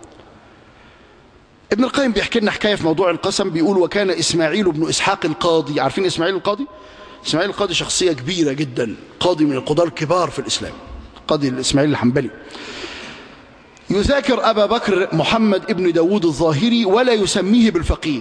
S2: ابن القيم بيحكي لنا حكاية في موضوع القسم بيقول وكان إسماعيل بن إسحاق القاضي عارفين إسماعيل القاضي؟ إسماعيل القاضي شخصية كبيرة جدا قاضي من القضاة الكبار في الإسلام قاضي الإسماعيل الحنبلي يذاكر أبا بكر محمد ابن داود الظاهري ولا يسميه بالفقيه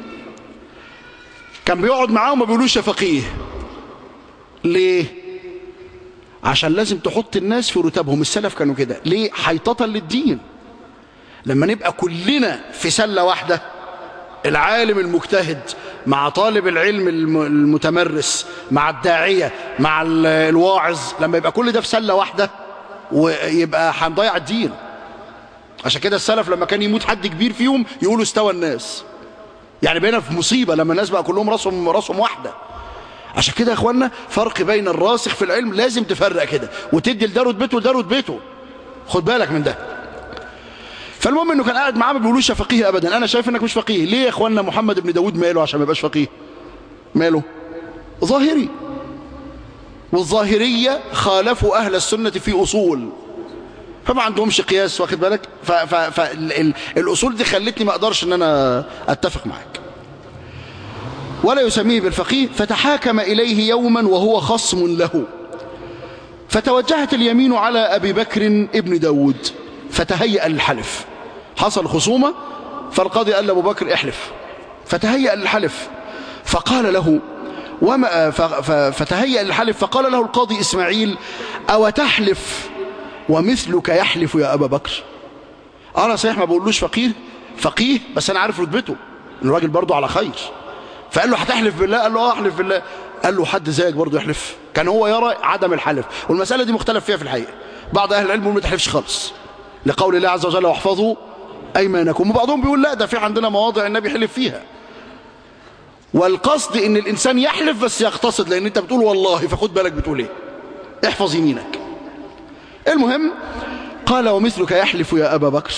S2: كان بيقعد معاه وما بيقولوش يا فقيه ليه عشان لازم تحط الناس في رتبهم السلف كانوا كده ليه حيطة للدين لما نبقى كلنا في سلة واحدة العالم المجتهد مع طالب العلم المتمرس مع الداعية مع الواعظ لما يبقى كل ده في سلة واحدة ويبقى هنضيع الدين عشان كده السلف لما كان يموت حد كبير فيهم يقولوا استوى الناس يعني بقينا في مصيبة لما الناس بقى كلهم راسهم راسهم واحدة عشان كده يا اخوانا فرق بين الراسخ في العلم لازم تفرق كده وتدي لده رتبته وده رتبته خد بالك من ده فالمهم انه كان قاعد معاه ما بيقولوش يا فقيه ابدا انا شايف انك مش فقيه ليه يا اخوانا محمد بن داود ماله عشان ما يبقاش فقيه ماله ظاهري والظاهرية خالفوا أهل السنة في أصول فما عندهمش قياس واخد بالك فالأصول دي خلتني ما أقدرش أن أنا أتفق معك ولا يسميه بالفقيه فتحاكم إليه يوما وهو خصم له فتوجهت اليمين على أبي بكر ابن داود فتهيأ للحلف حصل خصومة فالقاضي قال لأبو بكر احلف فتهيأ للحلف فقال له وما فتهيأ للحلف فقال له القاضي إسماعيل أو تحلف ومثلك يحلف يا أبا بكر أنا صحيح ما بقولوش فقيه فقيه بس أنا عارف رتبته الراجل برضه على خير فقال له هتحلف بالله قال له اه احلف بالله قال له حد زيك برضه يحلف كان هو يرى عدم الحلف والمسألة دي مختلف فيها في الحقيقة بعض أهل العلم ما تحلفش خالص لقول الله عز وجل واحفظوا أيمانكم وبعضهم بيقول لا ده في عندنا مواضع النبي حلف فيها والقصد ان الانسان يحلف بس يقتصد لان انت بتقول والله فخد بالك بتقول ايه احفظ يمينك المهم قال ومثلك يحلف يا ابا بكر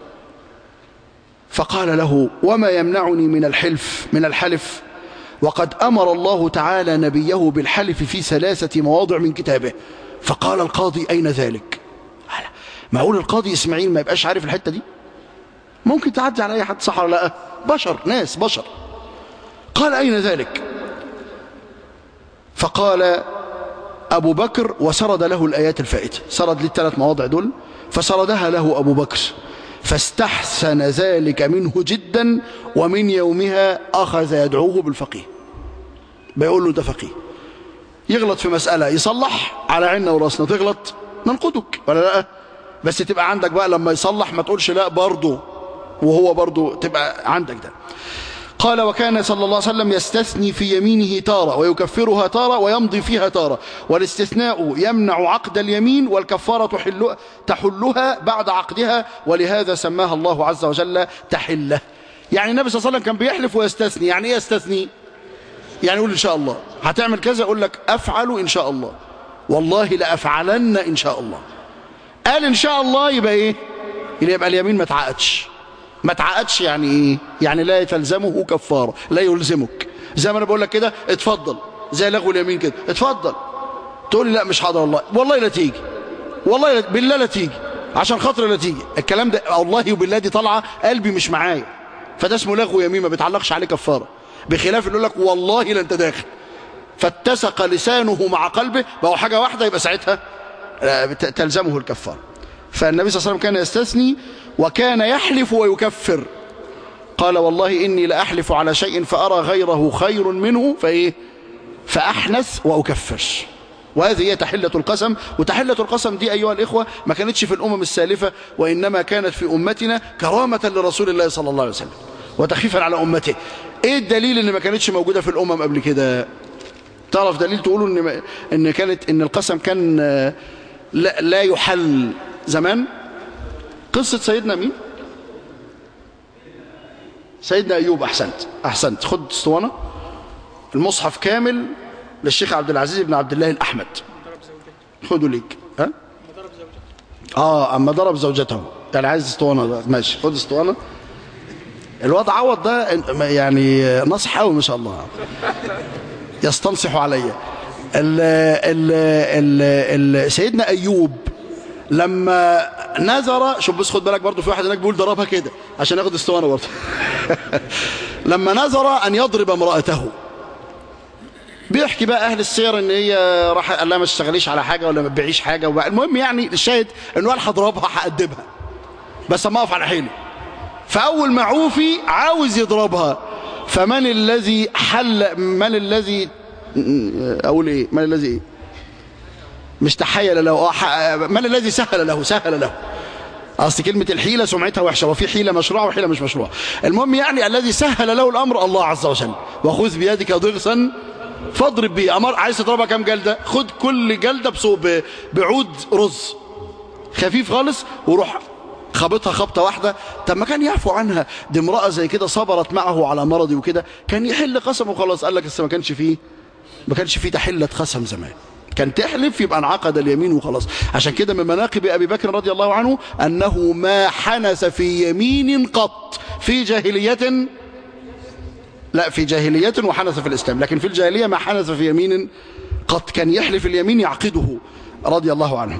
S2: فقال له وما يمنعني من الحلف من الحلف وقد امر الله تعالى نبيه بالحلف في ثلاثه مواضع من كتابه فقال القاضي اين ذلك معقول القاضي اسماعيل ما يبقاش عارف الحته دي ممكن تعدي على اي حد صح ولا لا بشر ناس بشر قال أين ذلك فقال أبو بكر وسرد له الآيات الفائتة سرد لي الثلاث مواضع دول فسردها له أبو بكر فاستحسن ذلك منه جدا ومن يومها أخذ يدعوه بالفقيه بيقول له ده فقيه يغلط في مسألة يصلح على عيننا وراسنا تغلط ننقدك ولا لا بس تبقى عندك بقى لما يصلح ما تقولش لا برضه وهو برضه تبقى عندك ده قال وكان صلى الله عليه وسلم يستثني في يمينه تارة ويكفرها تارة ويمضي فيها تارة والاستثناء يمنع عقد اليمين والكفارة تحل تحلها بعد عقدها ولهذا سماها الله عز وجل تحلة يعني النبي صلى الله عليه وسلم كان بيحلف ويستثني يعني ايه يستثني يعني يقول إن شاء الله هتعمل كذا يقول لك أفعل إن شاء الله والله لأفعلن إن شاء الله قال إن شاء الله يبقى إيه يبقى اليمين ما تعقدش ما تعقدش يعني ايه يعني لا تلزمه كفاره لا يلزمك زي ما انا بقول لك كده اتفضل زي لغو اليمين كده اتفضل تقول لي لا مش حاضر والله والله لا تيجي والله لا بالله لا تيجي عشان خاطر لا تيجي الكلام ده والله وبالله دي طالعه قلبي مش معايا فده اسمه لغو يمين ما بيتعلقش عليه كفاره بخلاف اللي يقول لك والله لا انت داخل فاتسق لسانه مع قلبه بقوا حاجه واحده يبقى ساعتها تلزمه الكفاره فالنبي صلى الله عليه وسلم كان يستثني وكان يحلف ويكفر قال والله إني لأحلف على شيء فأرى غيره خير منه فإيه فأحنث وأكفر وهذه هي تحلة القسم وتحلة القسم دي أيها الإخوة ما كانتش في الأمم السالفة وإنما كانت في أمتنا كرامة لرسول الله صلى الله عليه وسلم وتخفيفا على أمته إيه الدليل إن ما كانتش موجودة في الأمم قبل كده تعرف دليل تقولوا إن, إن كانت إن القسم كان لا, لا يحل زمان قصة سيدنا مين سيدنا أيوب أحسنت أحسنت خد اسطوانة المصحف كامل للشيخ عبد العزيز بن عبد الله الأحمد خده ليك ها اه اما ضرب زوجته يعني عايز اسطوانه ماشي خد اسطوانه الواد عوض ده يعني نصح قوي ما شاء الله يستنصح عليا ال ال ال ال سيدنا أيوب لما نذر شوف بس خد بالك برضه في واحد هناك بيقول ضربها كده عشان ياخد اسطوانه برضه لما نذر ان يضرب امراته بيحكي بقى اهل السير ان هي راح قال لها ما تشتغليش على حاجه ولا ما تبيعيش حاجه وبقى المهم يعني الشاهد انه قال هضربها هأدبها بس اما اقف على حيلي فاول ما عوفي عاوز يضربها فمن الذي حل من الذي اقول ايه من الذي ايه مش تحيل له آه، ح- من الذي سهل له سهل له اصل كلمة الحيلة سمعتها وحشة وفي حيلة مشروعة وحيلة مش مشروعة المهم يعني الذي سهل له الأمر الله عز وجل وخذ بيدك ضغثا فاضرب به أمر عايز تضربها كام جلدة خد كل جلدة بصوب بعود رز خفيف خالص وروح خبطها خبطة واحدة طب ما كان يعفو عنها دي امرأة زي كده صبرت معه على مرضي وكده كان يحل قسم وخلاص قال لك بس ما كانش فيه ما كانش فيه تحلة قسم زمان كان تحلف يبقى انعقد اليمين وخلاص عشان كده من مناقب أبي بكر رضي الله عنه أنه ما حنس في يمين قط في جاهلية لا في جاهلية وحنس في الإسلام لكن في الجاهلية ما حنس في يمين قط كان يحلف اليمين يعقده رضي الله عنه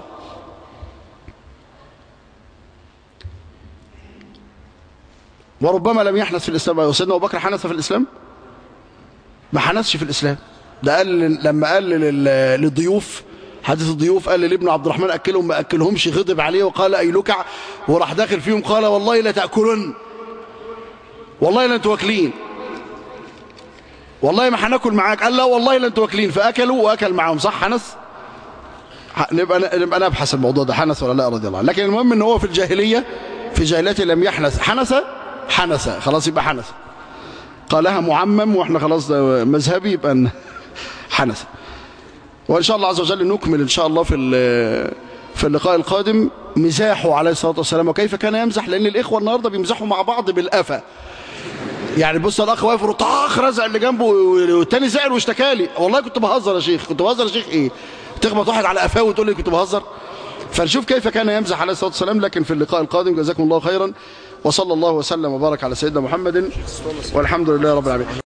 S2: وربما لم يحنث في الإسلام وسيدنا أبو بكر حنث في الإسلام ما حنثش في الإسلام ده قال لل- لما قال لل- للضيوف حديث الضيوف قال لابن عبد الرحمن أكلهم ما أكلهمش غضب عليه وقال أي لكع وراح داخل فيهم قال والله لا تأكلن والله لا انتوا واكلين والله ما هناكل معاك قال لا والله لا انتوا واكلين فأكلوا وأكل معاهم صح حنث ح- نبقى نبقى نبحث الموضوع ده حنث ولا لا رضي الله عنه لكن المهم ان هو في الجاهلية في جاهلية لم يحنث حنث حنث خلاص يبقى حنث قالها معمم واحنا خلاص ده مذهبي يبقى ن- حنث وان شاء الله عز وجل نكمل ان شاء الله في ال- في اللقاء القادم مزاحه عليه الصلاة والسلام وكيف كان يمزح لان الاخوة النهاردة بيمزحوا مع بعض بالقفا يعني بص الاخ واقف يقول طاخ رزع اللي جنبه والتاني زعل واشتكى لي والله كنت بهزر يا شيخ كنت بهزر يا شيخ ايه تخبط واحد على قفاه وتقول لي كنت بهزر فنشوف كيف كان يمزح عليه الصلاه والسلام لكن في اللقاء القادم جزاكم الله خيرا وصلى الله وسلم وبارك على سيدنا محمد والحمد لله رب العالمين